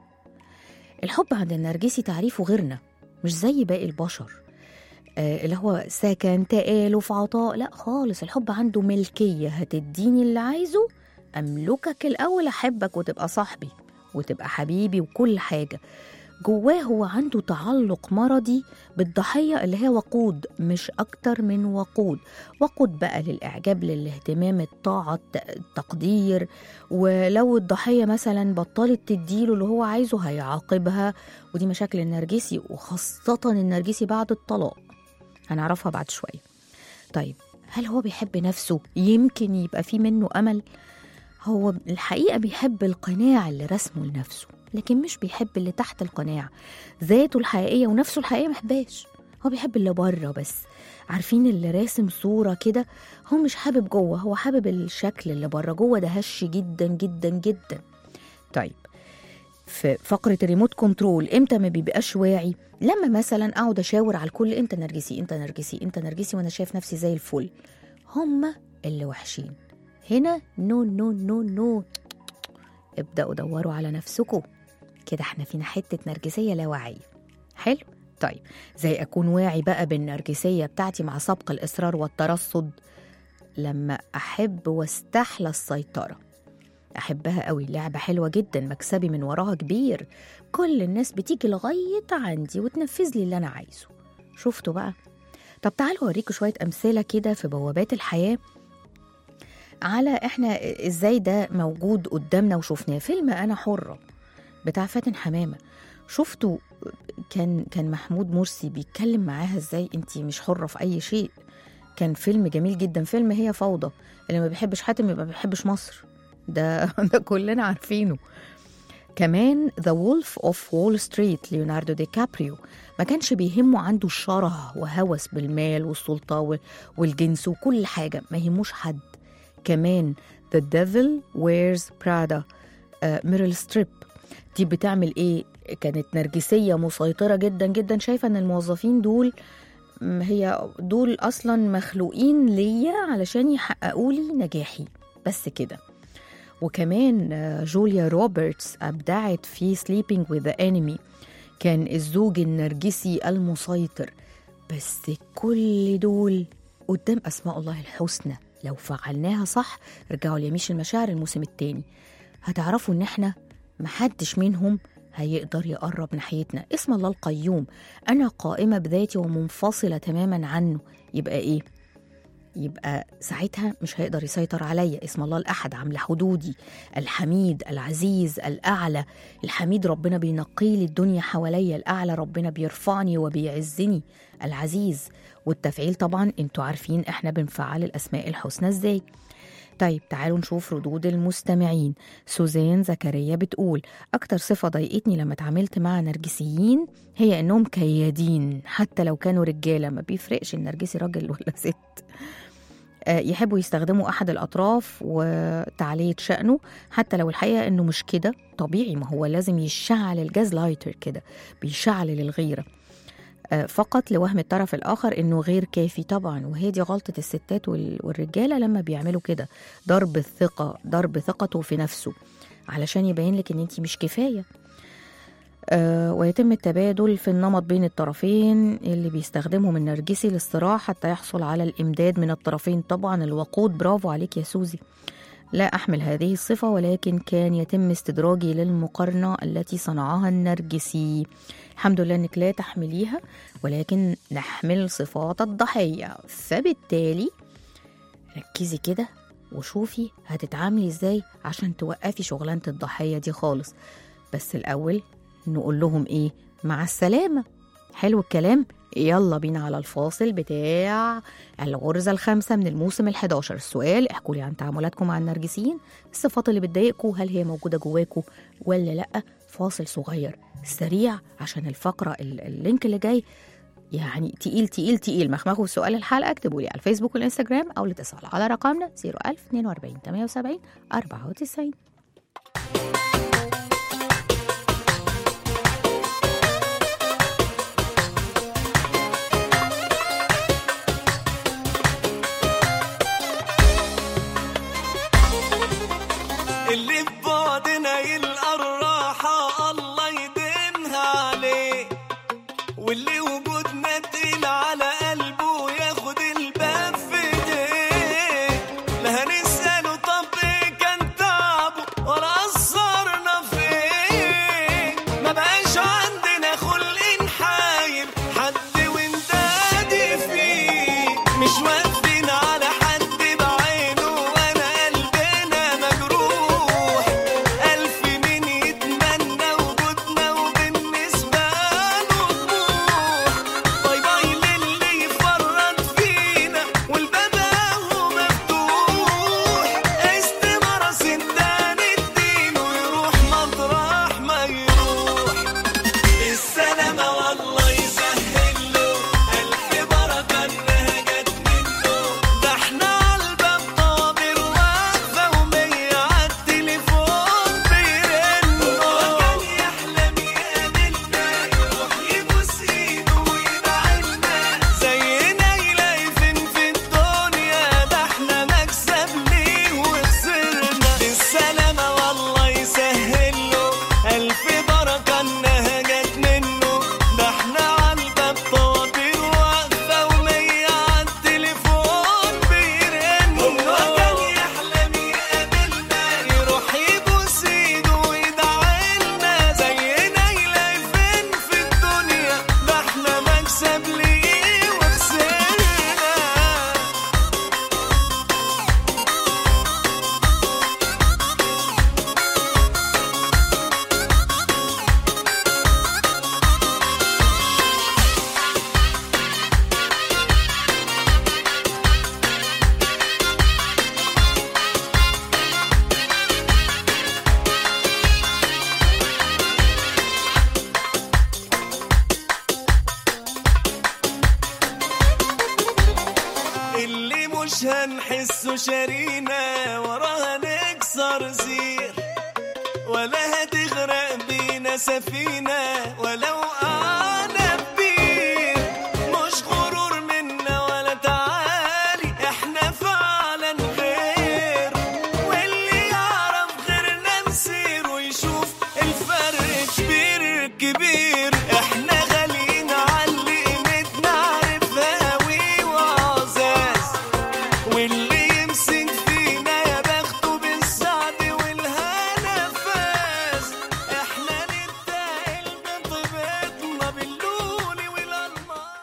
الحب عند النرجسي تعريفه غيرنا مش زي باقي البشر آه اللي هو سكن تآلف عطاء لا خالص الحب عنده ملكية هتديني اللي عايزه أملكك الأول أحبك وتبقى صاحبي وتبقى حبيبي وكل حاجة جواه هو عنده تعلق مرضي بالضحية اللي هي وقود مش أكتر من وقود وقود بقى للإعجاب للاهتمام الطاعة الت- التقدير ولو الضحية مثلا بطلت تديله اللي هو عايزه هيعاقبها ودي مشاكل النرجسي وخاصة النرجسي بعد الطلاق هنعرفها بعد شوية طيب هل هو بيحب نفسه يمكن يبقى في منه أمل هو الحقيقة بيحب القناع اللي رسمه لنفسه لكن مش بيحب اللي تحت القناع ذاته الحقيقية ونفسه الحقيقية محباش هو بيحب اللي بره بس عارفين اللي راسم صورة كده هو مش حابب جوه هو حابب الشكل اللي بره جوه ده هش جدا جدا جدا طيب في فقرة الريموت كنترول امتى ما بيبقاش واعي لما مثلا اقعد اشاور على الكل انت نرجسي انت نرجسي انت نرجسي وانا شايف نفسي زي الفل هما اللي وحشين هنا نو نو نو نو ابدأوا دوروا على نفسكم كده احنا فينا حتة نرجسية لا واعية حلو طيب زي أكون واعي بقى بالنرجسية بتاعتي مع سبق الإصرار والترصد لما أحب واستحلى السيطرة أحبها قوي لعبة حلوة جدا مكسبي من وراها كبير كل الناس بتيجي لغاية عندي وتنفذ لي اللي أنا عايزه شفتوا بقى طب تعالوا أوريكم شوية أمثلة كده في بوابات الحياة على احنا ازاي ده موجود قدامنا وشفناه فيلم انا حره بتاع فاتن حمامه شفتوا كان كان محمود مرسي بيتكلم معاها ازاي انت مش حره في اي شيء كان فيلم جميل جدا فيلم هي فوضى اللي ما بيحبش حاتم يبقى ما بيحبش مصر ده ده كلنا عارفينه كمان ذا وولف اوف وول ستريت ليوناردو دي كابريو ما كانش بيهمه عنده شره وهوس بالمال والسلطه وال- والجنس وكل حاجه ما يهموش حد كمان The Devil Wears Prada آه، ميريل ستريب دي بتعمل ايه كانت نرجسية مسيطرة جدا جدا شايفة ان الموظفين دول م، هي دول اصلا مخلوقين ليا علشان يحققوا لي نجاحي بس كده وكمان آه، جوليا روبرتس أبدعت في Sleeping with the Enemy كان الزوج النرجسي المسيطر بس كل دول قدام أسماء الله الحسنى لو فعلناها صح رجعوا ليميش المشاعر الموسم التاني هتعرفوا إن إحنا محدش منهم هيقدر يقرب ناحيتنا اسم الله القيوم أنا قائمة بذاتي ومنفصلة تماما عنه يبقى إيه؟ يبقى ساعتها مش هيقدر يسيطر عليا اسم الله الأحد عاملة حدودي الحميد العزيز الأعلى الحميد ربنا بينقي لي الدنيا حواليا الأعلى ربنا بيرفعني وبيعزني العزيز والتفعيل طبعا انتوا عارفين احنا بنفعل الأسماء الحسنى ازاي طيب تعالوا نشوف ردود المستمعين سوزان زكريا بتقول أكتر صفة ضايقتني لما اتعاملت مع نرجسيين هي إنهم كيادين حتى لو كانوا رجالة ما بيفرقش النرجسي راجل ولا ست آه، يحبوا يستخدموا أحد الأطراف وتعلية شأنه حتى لو الحقيقة إنه مش كده طبيعي ما هو لازم يشعل الجاز لايتر كده بيشعل الغيرة آه، فقط لوهم الطرف الآخر إنه غير كافي طبعا وهي دي غلطة الستات وال- والرجالة لما بيعملوا كده ضرب الثقة ضرب ثقته في نفسه علشان يبين لك إن أنت مش كفاية آه ويتم التبادل في النمط بين الطرفين اللي بيستخدمهم النرجسي للصراع حتى يحصل على الإمداد من الطرفين طبعا الوقود برافو عليك يا سوزي لا أحمل هذه الصفة ولكن كان يتم استدراجي للمقارنة التي صنعها النرجسي الحمد لله أنك لا تحمليها ولكن نحمل صفات الضحية فبالتالي ركزي كده وشوفي هتتعاملي ازاي عشان توقفي شغلانة الضحية دي خالص بس الأول نقول لهم ايه مع السلامة حلو الكلام يلا بينا على الفاصل بتاع الغرزة الخامسة من الموسم ال11 السؤال احكوا لي عن تعاملاتكم مع النرجسيين الصفات اللي بتضايقكم هل هي موجودة جواكم ولا لأ فاصل صغير سريع عشان الفقرة ال- اللينك اللي جاي يعني تقيل تقيل تقيل مخمخوا في سؤال الحلقة اكتبوا لي على الفيسبوك والانستجرام أو الاتصال على رقمنا 01042 78 94 اللي في بعدنا يلقى الراحة الله يديمها عليه واللي وجودنا تقيل على قلبه ياخد الباب في ايديه لا هنسأله طب ايه كان تعبه ولا قصرنا في ايه ما بقاش عندنا خلق نحايل حد وندادي فيه مش واقفين على حد بعينه وانا قلبنا مجروح ألف مين يتمنى وجودنا وبالنسبة له طموح باي باي للي يفرط فينا والباب اهو مفتوح استمارة سندان الدين ويروح مطرح ما يروح السلامة والله يسهل له ألف بركة إنها جت منه ده إحنا عالباب طابر واقفة ومية عالتليفون بيرنوا كان يحلم يقابلنا يروح يبوس إيده ويدعيلنا زينا يلاقي فين في الدنيا ده إحنا مكسب ليه وخسرنا السلامة والله يسهل له ألف بركة إنها جت منه ده إحنا عالباب طوابير واقفة ومية عالتليفون بيرنوا هو كان يحلم يقابلنا يروح يبوس إيده ويدعيلنا زينا يلاقي فين في الدنيا ده إحنا مكسب ليه وخسرنا اللي مش هنحسه شارينا وراها نكسر زير ولا هتغرق بينا سفينة ولا وقعنا ببير مش غرور منا ولا تعالي احنا فعلا غير واللي يعرف غيرنا نسير ويشوف الفرق كبير كبير احنا غاليين على قيمتنا عارفها قوي وعزاز واللي يمسك فينا يا بخته بالسعد والهنا فاز احنا نتقل بطيبتنا باللولي والالماس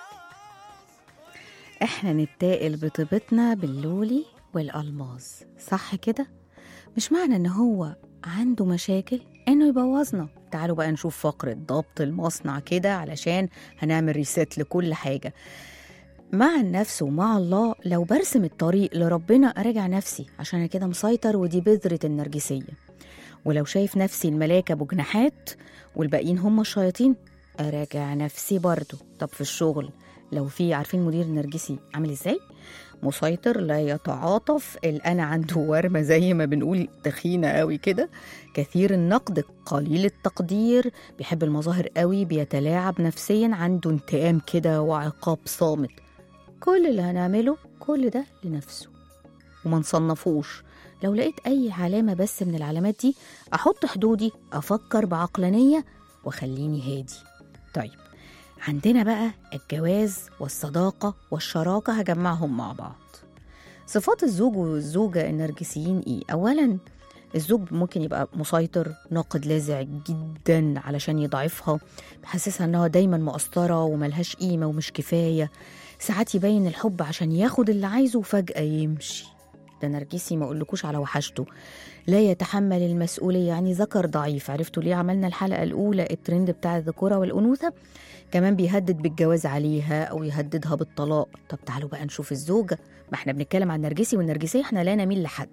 احنا نتقل بطيبتنا باللولي والألماس صح كده؟ مش معنى ان هو عنده مشاكل انه يبوظنا تعالوا بقى نشوف فقرة ضبط المصنع كده علشان هنعمل ريست لكل حاجة مع النفس ومع الله لو برسم الطريق لربنا أراجع نفسي عشان أنا كده مسيطر ودي بذرة النرجسية ولو شايف نفسي الملاكة بجناحات والباقيين هم الشياطين أراجع نفسي برضو طب في الشغل لو في عارفين مدير نرجسي عامل ازاي مسيطر لا يتعاطف الأنا عنده ورمة زي ما بنقول تخينة قوي كده كثير النقد قليل التقدير بيحب المظاهر قوي بيتلاعب نفسيا عنده انتقام كده وعقاب صامت كل اللي هنعمله كل ده لنفسه وما نصنفوش لو لقيت أي علامة بس من العلامات دي أحط حدودي أفكر بعقلانية وخليني هادي طيب عندنا بقى الجواز والصداقة والشراكة هجمعهم مع بعض صفات الزوج والزوجة النرجسيين ايه؟ أولا الزوج ممكن يبقى مسيطر ناقد لاذع جدا علشان يضعفها بيحسسها انها دايما مقصرة وملهاش قيمة ومش كفاية ساعات يبين الحب عشان ياخد اللي عايزه وفجأة يمشي ده نرجسي ما اقولكوش على وحشته لا يتحمل المسؤولية يعني ذكر ضعيف عرفتوا ليه عملنا الحلقة الأولى الترند بتاع الذكورة والأنوثة كمان بيهدد بالجواز عليها أو يهددها بالطلاق طب تعالوا بقى نشوف الزوجة ما احنا بنتكلم عن نرجسي والنرجسية احنا لا نميل لحد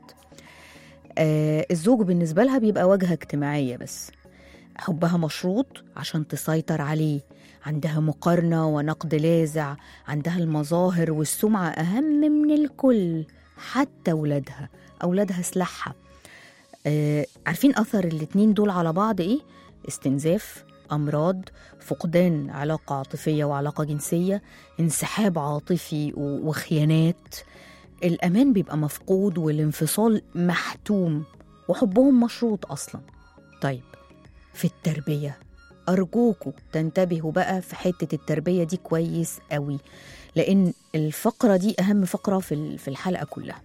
آه الزوج بالنسبة لها بيبقى واجهة اجتماعية بس حبها مشروط عشان تسيطر عليه عندها مقارنة ونقد لاذع عندها المظاهر والسمعة أهم من الكل حتى ولادها أولادها سلاحها آه عارفين أثر الاتنين دول على بعض إيه؟ استنزاف أمراض فقدان علاقة عاطفية وعلاقة جنسية انسحاب عاطفي و- وخيانات الأمان بيبقى مفقود والانفصال محتوم وحبهم مشروط أصلا طيب في التربية أرجوكوا تنتبهوا بقى في حتة التربية دي كويس قوي لأن الفقرة دي أهم فقرة في ال- في الحلقة كلها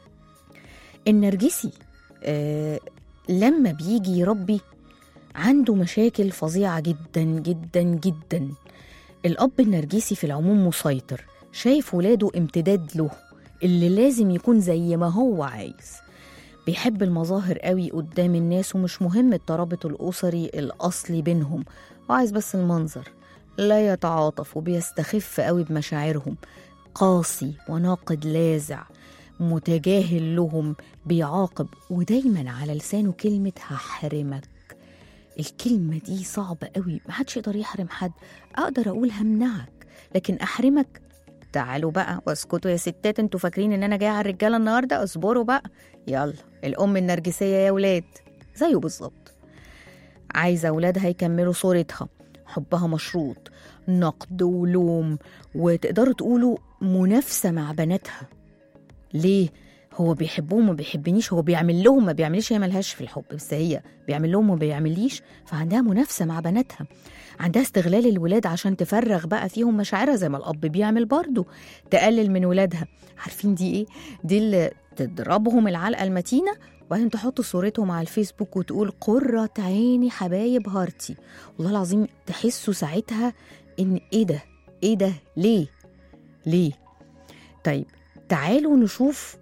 النرجسي آه لما بيجي يربي عنده مشاكل فظيعة جدا جدا جدا الأب النرجسي في العموم مسيطر شايف ولاده امتداد له اللي لازم يكون زي ما هو عايز بيحب المظاهر قوي قدام الناس ومش مهم الترابط الأسري الأصلي بينهم هو عايز بس المنظر لا يتعاطف وبيستخف قوي بمشاعرهم قاسي وناقد لاذع متجاهل لهم بيعاقب ودايما على لسانه كلمة هحرمك الكلمة دي صعبة قوي محدش يقدر يحرم حد أقدر أقول همنعك لكن أحرمك تعالوا بقى واسكتوا يا ستات انتوا فاكرين ان انا جايه على الرجاله النهارده اصبروا بقى يلا الام النرجسيه يا ولاد زيه بالظبط عايزه اولادها يكملوا صورتها حبها مشروط نقد ولوم وتقدروا تقولوا منافسه مع بناتها ليه هو بيحبهم وما بيحبنيش هو بيعمل لهم ما بيعمليش هي ملهاش في الحب بس هي بيعمل لهم وما بيعمليش فعندها منافسه مع بناتها عندها استغلال الولاد عشان تفرغ بقى فيهم مشاعرها زي ما الاب بيعمل برضه تقلل من ولادها عارفين دي ايه دي اللي تضربهم العلقه المتينه وبعدين تحط صورتهم على الفيسبوك وتقول قرة عيني حبايب هارتي والله العظيم تحسوا ساعتها ان ايه ده ايه ده ليه ليه طيب تعالوا نشوف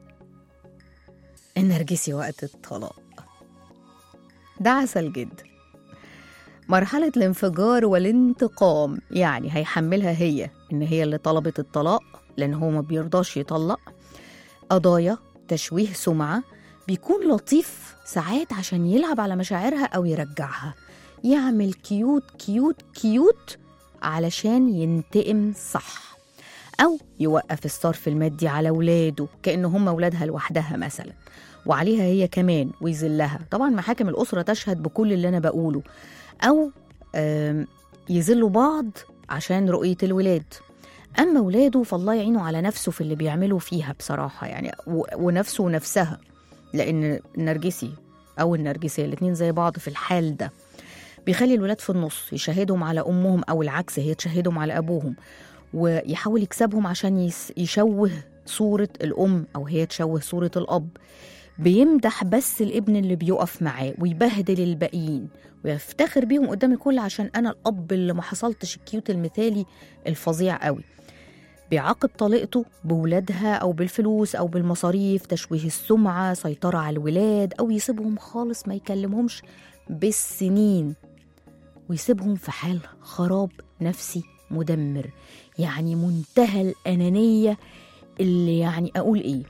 النرجسي وقت الطلاق ده عسل جدا مرحلة الانفجار والانتقام يعني هيحملها هي إن هي اللي طلبت الطلاق لأن هو ما بيرضاش يطلق قضايا تشويه سمعة بيكون لطيف ساعات عشان يلعب على مشاعرها أو يرجعها يعمل كيوت كيوت كيوت علشان ينتقم صح أو يوقف الصرف المادي على ولاده كأن هم ولادها لوحدها مثلا وعليها هي كمان ويذلها طبعا محاكم الأسرة تشهد بكل اللي أنا بقوله أو آم، يذلوا بعض عشان رؤية الولاد أما ولاده فالله يعينه على نفسه في اللي بيعملوا فيها بصراحة يعني و- ونفسه ونفسها لأن النرجسي أو النرجسية الاتنين زي بعض في الحال ده بيخلي الولاد في النص يشهدهم على أمهم أو العكس هي تشهدهم على أبوهم ويحاول يكسبهم عشان يس- يشوه صورة الأم أو هي تشوه صورة الأب بيمدح بس الابن اللي بيقف معاه ويبهدل الباقيين ويفتخر بيهم قدام الكل عشان انا الاب اللي ما حصلتش الكيوت المثالي الفظيع قوي بيعاقب طليقته بولادها او بالفلوس او بالمصاريف تشويه السمعه سيطره على الولاد او يسيبهم خالص ما يكلمهمش بالسنين ويسيبهم في حال خراب نفسي مدمر يعني منتهى الانانيه اللي يعني اقول ايه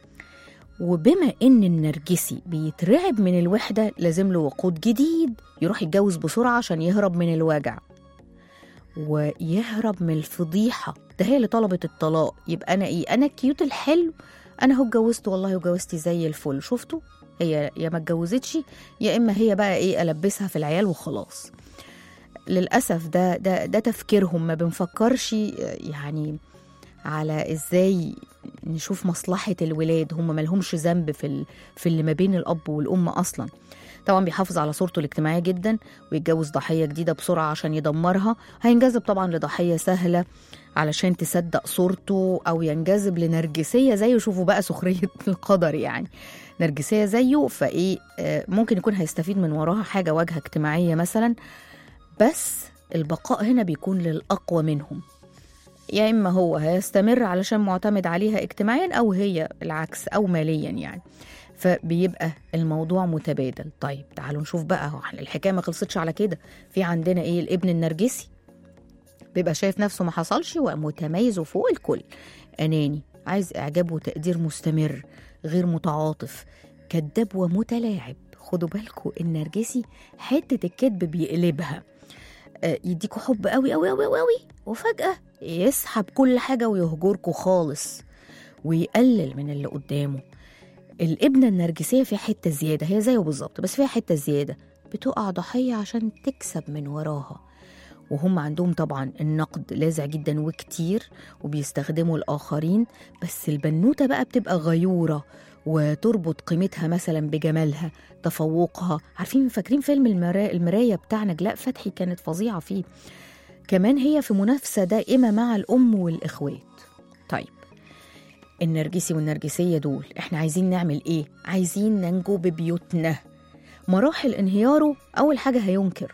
وبما ان النرجسي بيترعب من الوحده لازم له وقود جديد يروح يتجوز بسرعه عشان يهرب من الوجع ويهرب من الفضيحه ده هي اللي طلبت الطلاق يبقى انا ايه انا الكيوت الحلو انا هو اتجوزت والله وجوزتي زي الفل شفتوا هي يا ما اتجوزتش يا اما هي بقى ايه البسها في العيال وخلاص للاسف ده ده ده تفكيرهم ما بنفكرش يعني على ازاي نشوف مصلحة الولاد هم ملهمش ذنب في ال... في اللي ما بين الأب والأم أصلا طبعا بيحافظ على صورته الاجتماعية جدا ويتجوز ضحية جديدة بسرعة عشان يدمرها هينجذب طبعا لضحية سهلة علشان تصدق صورته أو ينجذب لنرجسية زيه شوفوا بقى سخرية القدر يعني نرجسية زيه فإيه آه، ممكن يكون هيستفيد من وراها حاجة واجهة اجتماعية مثلا بس البقاء هنا بيكون للأقوى منهم يا إما هو هيستمر علشان معتمد عليها اجتماعيا أو هي العكس أو ماليا يعني فبيبقى الموضوع متبادل طيب تعالوا نشوف بقى هو إحنا الحكاية ما خلصتش على كده في عندنا إيه الابن النرجسي بيبقى شايف نفسه ما حصلش ومتميز وفوق الكل أناني عايز إعجاب وتقدير مستمر غير متعاطف كذاب ومتلاعب خدوا بالكم النرجسي حتة الكذب بيقلبها آه، يديكوا حب قوي قوي قوي قوي وفجأة يسحب كل حاجة ويهجركوا خالص ويقلل من اللي قدامه الابنة النرجسية فيها حتة زيادة هي زيه بالظبط بس فيها حتة زيادة بتقع ضحية عشان تكسب من وراها وهم عندهم طبعا النقد لاذع جدا وكتير وبيستخدموا الآخرين بس البنوتة بقى بتبقى غيورة وتربط قيمتها مثلا بجمالها تفوقها عارفين فاكرين فيلم المرا... المراية بتاع نجلاء فتحي كانت فظيعة فيه كمان هي في منافسة دائمة مع الأم والإخوات طيب النرجسي والنرجسية دول احنا عايزين نعمل ايه؟ عايزين ننجو ببيوتنا مراحل انهياره أول حاجة هينكر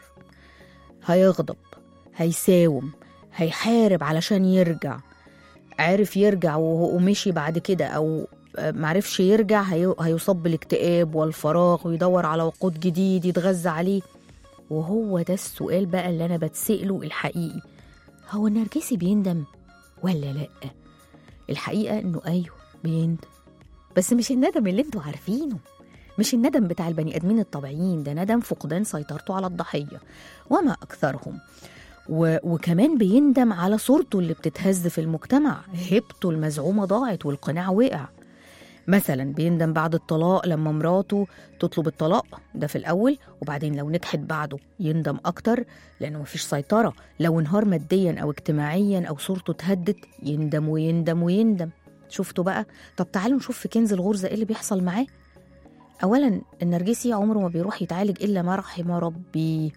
هيغضب هيساوم هيحارب علشان يرجع عرف يرجع وهو- ومشي بعد كده أو آه، معرفش يرجع هي- هيصاب بالاكتئاب والفراغ ويدور على وقود جديد يتغذى عليه وهو ده السؤال بقى اللي أنا بتسأله الحقيقي هو النرجسي بيندم ولا لأ؟ الحقيقة إنه أيوه بيندم بس مش الندم اللي انتوا عارفينه مش الندم بتاع البني آدمين الطبيعيين ده ندم فقدان سيطرته على الضحية وما أكثرهم و... وكمان بيندم على صورته اللي بتتهز في المجتمع هيبته المزعومة ضاعت والقناع وقع مثلا بيندم بعد الطلاق لما مراته تطلب الطلاق ده في الأول وبعدين لو نجحت بعده يندم أكتر لأنه مفيش سيطرة لو انهار ماديا أو اجتماعيا أو صورته اتهدت يندم ويندم ويندم شفتوا بقى طب تعالوا نشوف في كنز الغرزة ايه اللي بيحصل معاه أولا النرجسي عمره ما بيروح يتعالج إلا ما رحم ربي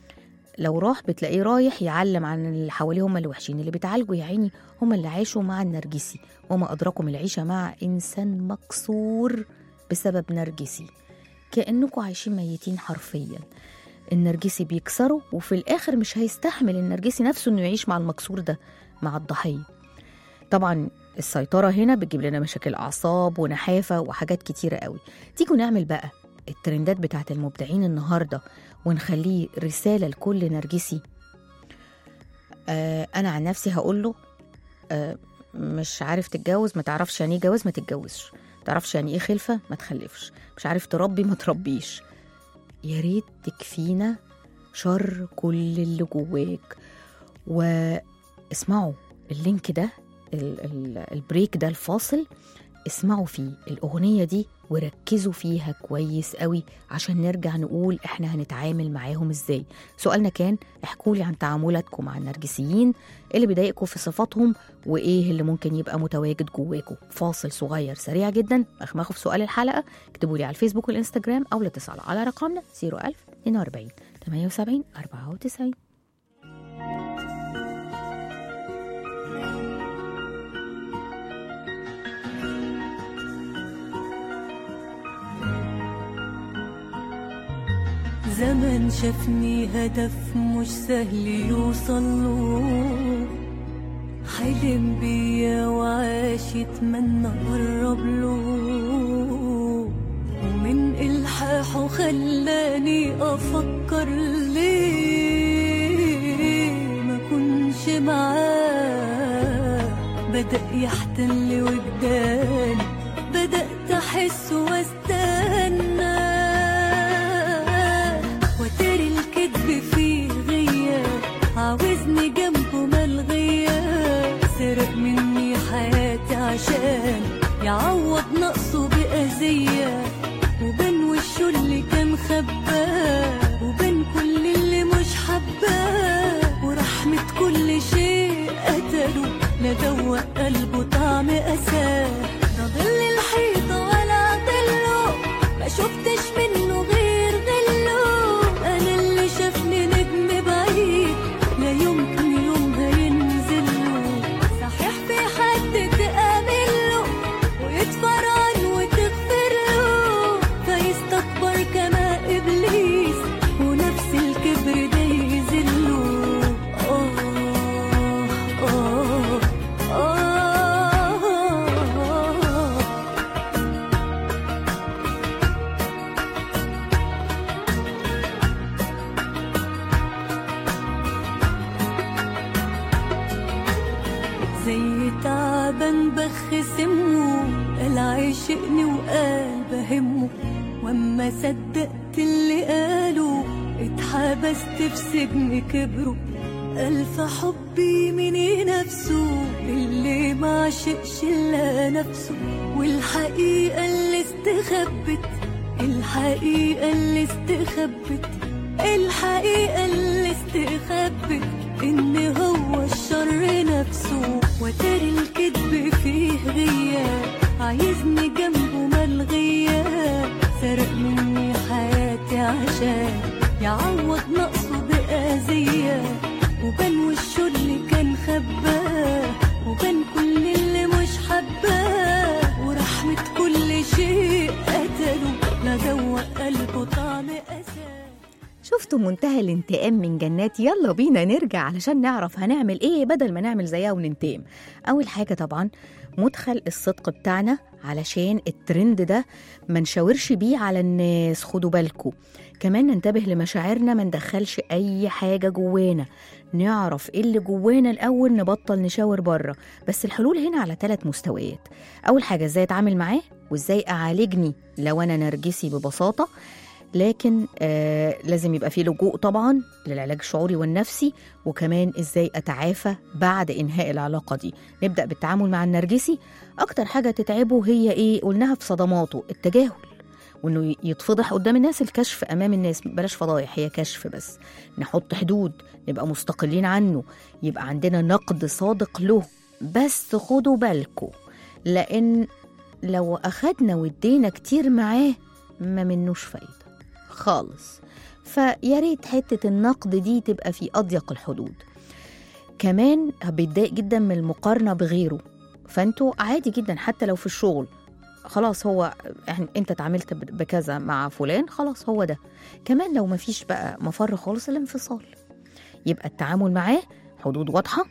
لو راح بتلاقيه رايح يعلم عن اللي حواليه هم اللي وحشين اللي بيتعالجوا يا عيني هم اللي عاشوا مع النرجسي وما أدراكم العيشة مع إنسان مكسور بسبب نرجسي كأنكم عايشين ميتين حرفيا النرجسي بيكسره وفي الآخر مش هيستحمل النرجسي نفسه إنه يعيش مع المكسور ده مع الضحية طبعا السيطرة هنا بتجيب لنا مشاكل أعصاب ونحافة وحاجات كتيرة قوي تيجوا نعمل بقى الترندات بتاعت المبدعين النهاردة ونخليه رسالة لكل نرجسي آه أنا عن نفسي هقول له آه مش عارف تتجوز ما تعرفش يعني ايه جواز ما تتجوزش ما تعرفش يعني ايه خلفة ما تخلفش مش عارف تربي ما تربيش يا ريت تكفينا شر كل اللي جواك واسمعوا اللينك ده ال- ال- البريك ده الفاصل اسمعوا فيه الأغنية دي وركزوا فيها كويس قوي عشان نرجع نقول احنا هنتعامل معاهم ازاي سؤالنا كان احكوا لي عن تعاملاتكم مع النرجسيين اللي بيضايقكم في صفاتهم وايه اللي ممكن يبقى متواجد جواكم فاصل صغير سريع جدا اخمخوا في سؤال الحلقه اكتبوا لي على الفيسبوك والانستجرام او الاتصال على رقمنا 01000 42 78 94 زمن شافني هدف مش سهل يوصله حلم بيا وعاش يتمنى اقرب له ومن الحاحه خلاني افكر ليه ما كنش معاه بدأ يحتل وجداني بدأت أحس واستنى وتري الكذب فيه غياب عاوزني جنبه ملغية سرق مني حياتي عشان يعوض نقصه بأذية وبين وشه اللي كان خباه وبين كل اللي مش حباه ورحمة كل شيء قتله لا دوق قلبه طعم أساه ده ظل الحيطة ولا ظله ما شفتش منه غير ظل زي تعبان بخ سمه قال عاشقني وقال بهمه واما صدقت اللي قاله اتحبست في سجن كبره ألف حبي من نفسه اللي ما عشقش إلا نفسه والحقيقة اللي استخبت الحقيقة اللي استخبت الحقيقة اللي استخبت إن هو الشر نفسه وترى الكذب فيه غياب عايزني جنبه ملغية سرق مني حياتي عشان يعوض نقصه بأذية وبان وشه اللي كان خباه وبان كل اللي مش حباه ورحمة كل شيء قتله لا دوق قلبه طعم أساه شفتوا منتهى الانتقام من جنات يلا بينا نرجع علشان نعرف هنعمل ايه بدل ما نعمل زيها وننتقم اول حاجه طبعا مدخل الصدق بتاعنا علشان الترند ده ما نشاورش بيه على الناس خدوا بالكم كمان ننتبه لمشاعرنا ما ندخلش اي حاجه جوانا نعرف ايه اللي جوانا الاول نبطل نشاور بره بس الحلول هنا على ثلاث مستويات اول حاجه ازاي اتعامل معاه وازاي اعالجني لو انا نرجسي ببساطه لكن آه لازم يبقى في لجوء طبعا للعلاج الشعوري والنفسي وكمان ازاي اتعافى بعد انهاء العلاقه دي نبدا بالتعامل مع النرجسي اكتر حاجه تتعبه هي ايه قلناها في صدماته التجاهل وانه يتفضح قدام الناس الكشف امام الناس بلاش فضايح هي كشف بس نحط حدود نبقى مستقلين عنه يبقى عندنا نقد صادق له بس خدوا بالكم لان لو اخدنا ودينا كتير معاه ما منوش فايده خالص فيا ريت حته النقد دي تبقى في اضيق الحدود كمان بيتضايق جدا من المقارنه بغيره فانتوا عادي جدا حتى لو في الشغل خلاص هو يعني انت اتعاملت ب- بكذا مع فلان خلاص هو ده كمان لو مفيش بقى مفر خالص الانفصال يبقى التعامل معاه حدود واضحه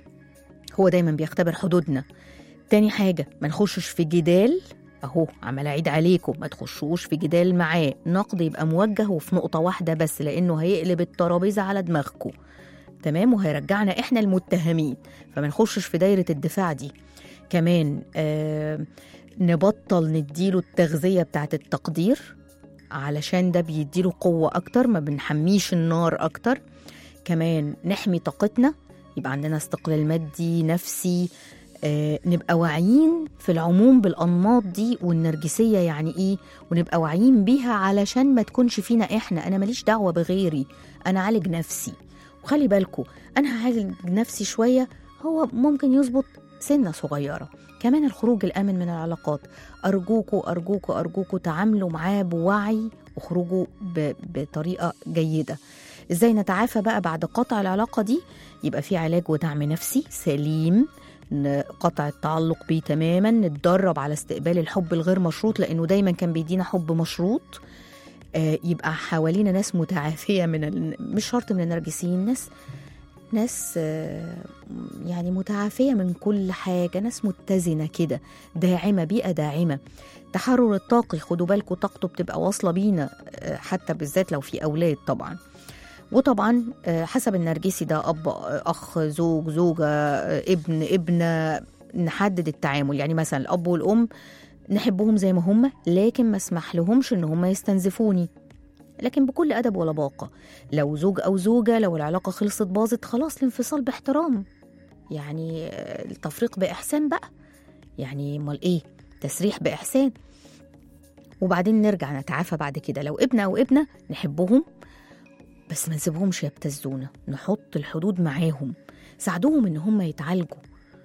هو دايما بيختبر حدودنا تاني حاجه ما نخشش في جدال اهو عمال اعيد عليكم ما تخشوش في جدال معاه نقد يبقى موجه وفي نقطه واحده بس لانه هيقلب الترابيزه على دماغكم تمام وهيرجعنا احنا المتهمين فما نخشش في دايره الدفاع دي كمان آه نبطل نديله التغذيه بتاعت التقدير علشان ده بيديله قوه اكتر ما بنحميش النار اكتر كمان نحمي طاقتنا يبقى عندنا استقلال مادي نفسي آه، نبقى واعيين في العموم بالانماط دي والنرجسيه يعني ايه ونبقى واعيين بيها علشان ما تكونش فينا احنا انا ماليش دعوه بغيري انا عالج نفسي وخلي بالكم انا هعالج نفسي شويه هو ممكن يظبط سنه صغيره كمان الخروج الامن من العلاقات ارجوكوا ارجوكوا ارجوكوا تعاملوا معاه بوعي وخروجوا ب- بطريقه جيده ازاي نتعافى بقى بعد قطع العلاقه دي يبقى في علاج ودعم نفسي سليم ن- قطع التعلق بيه تماما نتدرب على استقبال الحب الغير مشروط لانه دايما كان بيدينا حب مشروط آه، يبقى حوالينا ناس متعافيه من ال... مش شرط من النرجسيين ناس ناس آه، يعني متعافيه من كل حاجه ناس متزنه كده داعمه بيئه داعمه تحرر الطاقي خدوا بالكم طاقته بتبقى واصله بينا آه، حتى بالذات لو في اولاد طبعا وطبعا آه، حسب النرجسي ده اب آه، اخ زوج زوجه آه، ابن ابنه نحدد التعامل يعني مثلا الاب والام نحبهم زي ما هم لكن ما اسمح لهمش ان هم يستنزفوني لكن بكل ادب ولباقه لو زوج او زوجه لو العلاقه خلصت باظت خلاص الانفصال باحترام يعني آه، التفريق باحسان بقى يعني امال ايه تسريح باحسان وبعدين نرجع نتعافى بعد كده لو ابن او ابنه نحبهم بس ما نسيبهمش يبتزونا نحط الحدود معاهم ساعدوهم ان هم يتعالجوا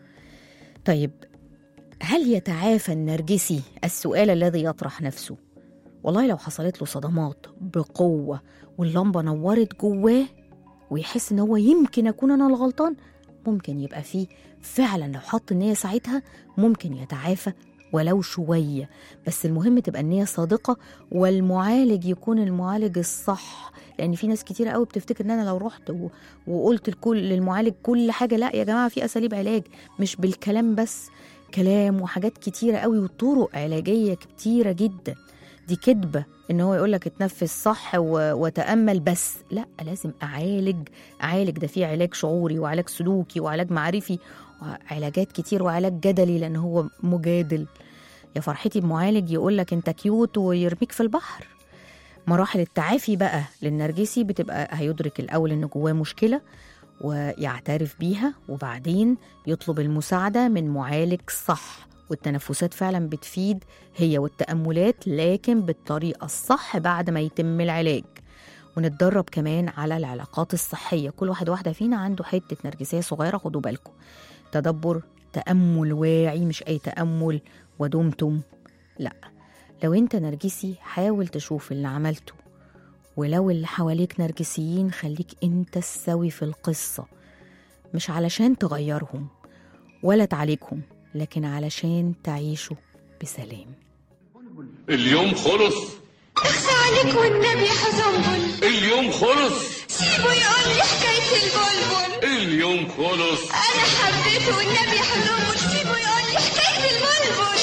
طيب هل يتعافى النرجسي السؤال الذي يطرح نفسه والله لو حصلت له صدمات بقوة واللمبة نورت جواه ويحس ان هو يمكن اكون انا الغلطان ممكن يبقى فيه فعلا لو حط النية ساعتها ممكن يتعافى ولو شوية بس المهم تبقى النية صادقة والمعالج يكون المعالج الصح لان في ناس كتيره قوي بتفتكر ان انا لو رحت و... وقلت الكل للمعالج كل حاجه لا يا جماعه في اساليب علاج مش بالكلام بس كلام وحاجات كتيره قوي وطرق علاجيه كتيره جدا دي كذبة ان هو يقولك اتنفس صح و... وتأمل بس لا لازم اعالج اعالج ده في علاج شعوري وعلاج سلوكي وعلاج معرفي وعلاجات كتير وعلاج جدلي لان هو مجادل يا فرحتي بمعالج يقولك انت كيوت ويرميك في البحر مراحل التعافي بقى للنرجسي بتبقى هيدرك الاول ان جواه مشكله ويعترف بيها وبعدين يطلب المساعده من معالج صح والتنفسات فعلا بتفيد هي والتاملات لكن بالطريقه الصح بعد ما يتم العلاج ونتدرب كمان على العلاقات الصحيه كل واحد واحده فينا عنده حته نرجسيه صغيره خدوا بالكم تدبر تامل واعي مش اي تامل ودمتم لا لو انت نرجسي حاول تشوف اللي عملته ولو اللي حواليك نرجسيين خليك انت السوي في القصة مش علشان تغيرهم ولا تعالجهم لكن علشان تعيشوا بسلام اليوم خلص اخفى عليك والنبي حزنبل اليوم خلص سيبه يقول لي حكاية البلبل اليوم خلص أنا حبيته والنبي حزنبل سيبه يقول لي حكاية البلبل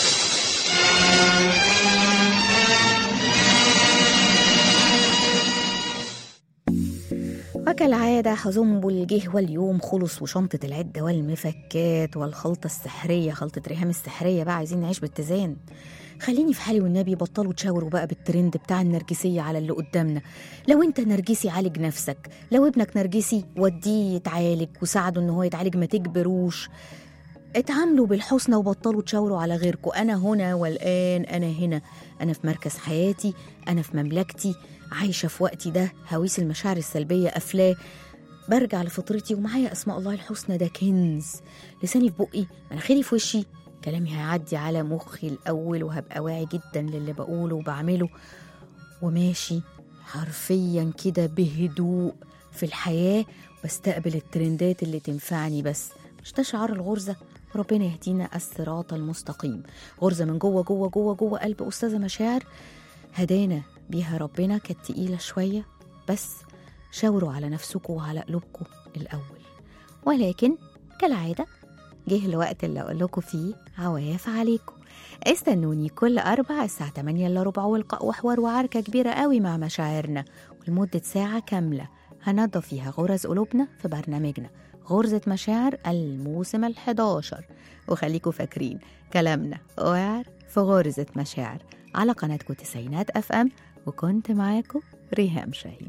وكالعادة حزنبل جه واليوم خلص وشنطة العدة والمفكات والخلطة السحرية خلطة ريهام السحرية بقى عايزين نعيش باتزان خليني في حالي والنبي بطلوا تشاوروا بقى بالترند بتاع النرجسية على اللي قدامنا لو انت نرجسي عالج نفسك لو ابنك نرجسي وديه يتعالج وساعده ان هو يتعالج ما تجبروش اتعاملوا بالحسنى وبطلوا تشاوروا على غيركم انا هنا والان انا هنا انا في مركز حياتي انا في مملكتي عايشه في وقتي ده هويس المشاعر السلبيه قافلاه برجع لفطرتي ومعايا اسماء الله الحسنى ده كنز لساني في بقي مناخيري في وشي كلامي هيعدي على مخي الاول وهبقى واعي جدا للي بقوله وبعمله وماشي حرفيا كده بهدوء في الحياه بستقبل الترندات اللي تنفعني بس مش ده شعار الغرزه ربنا يهدينا الصراط المستقيم غرزه من جوه جوه جوه جوه قلب استاذه مشاعر هدانا بيها ربنا كانت تقيله شويه بس شاوروا على نفسكم وعلى قلوبكم الاول ولكن كالعاده جه الوقت اللي اقول لكم فيه عواف عليكم استنوني كل أربع الساعة 8 إلا ربع ولقاء وحوار وعركة كبيرة قوي مع مشاعرنا ولمدة ساعة كاملة هنضف فيها غرز قلوبنا في برنامجنا غرزة مشاعر الموسم الحداشر وخليكم فاكرين كلامنا وعر في غرزة مشاعر على قناتكم تسعينات أف أم وكنت معاكم ريهام شاهين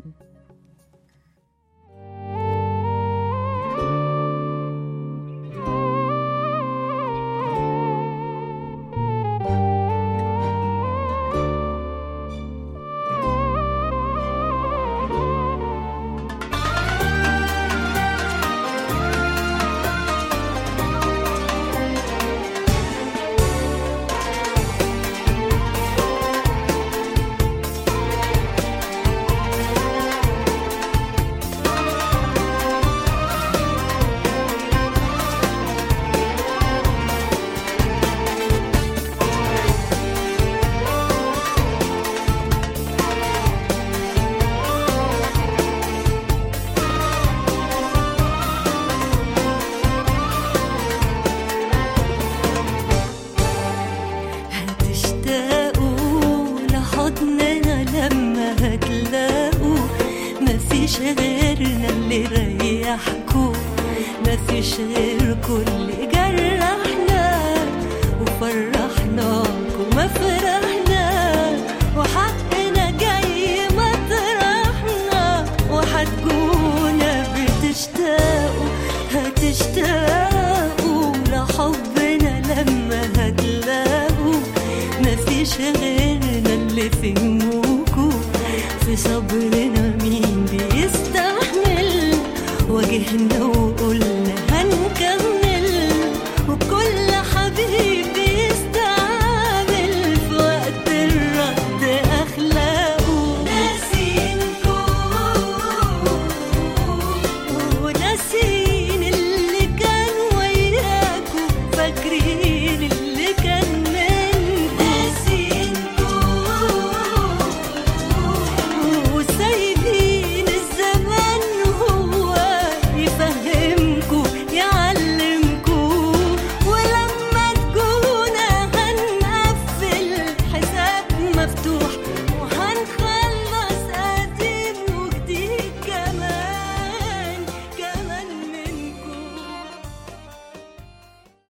هتشتاقوا لحضننا لما هتلاقوا مفيش غيرنا اللي يريحكوا مفيش غيركوا اللي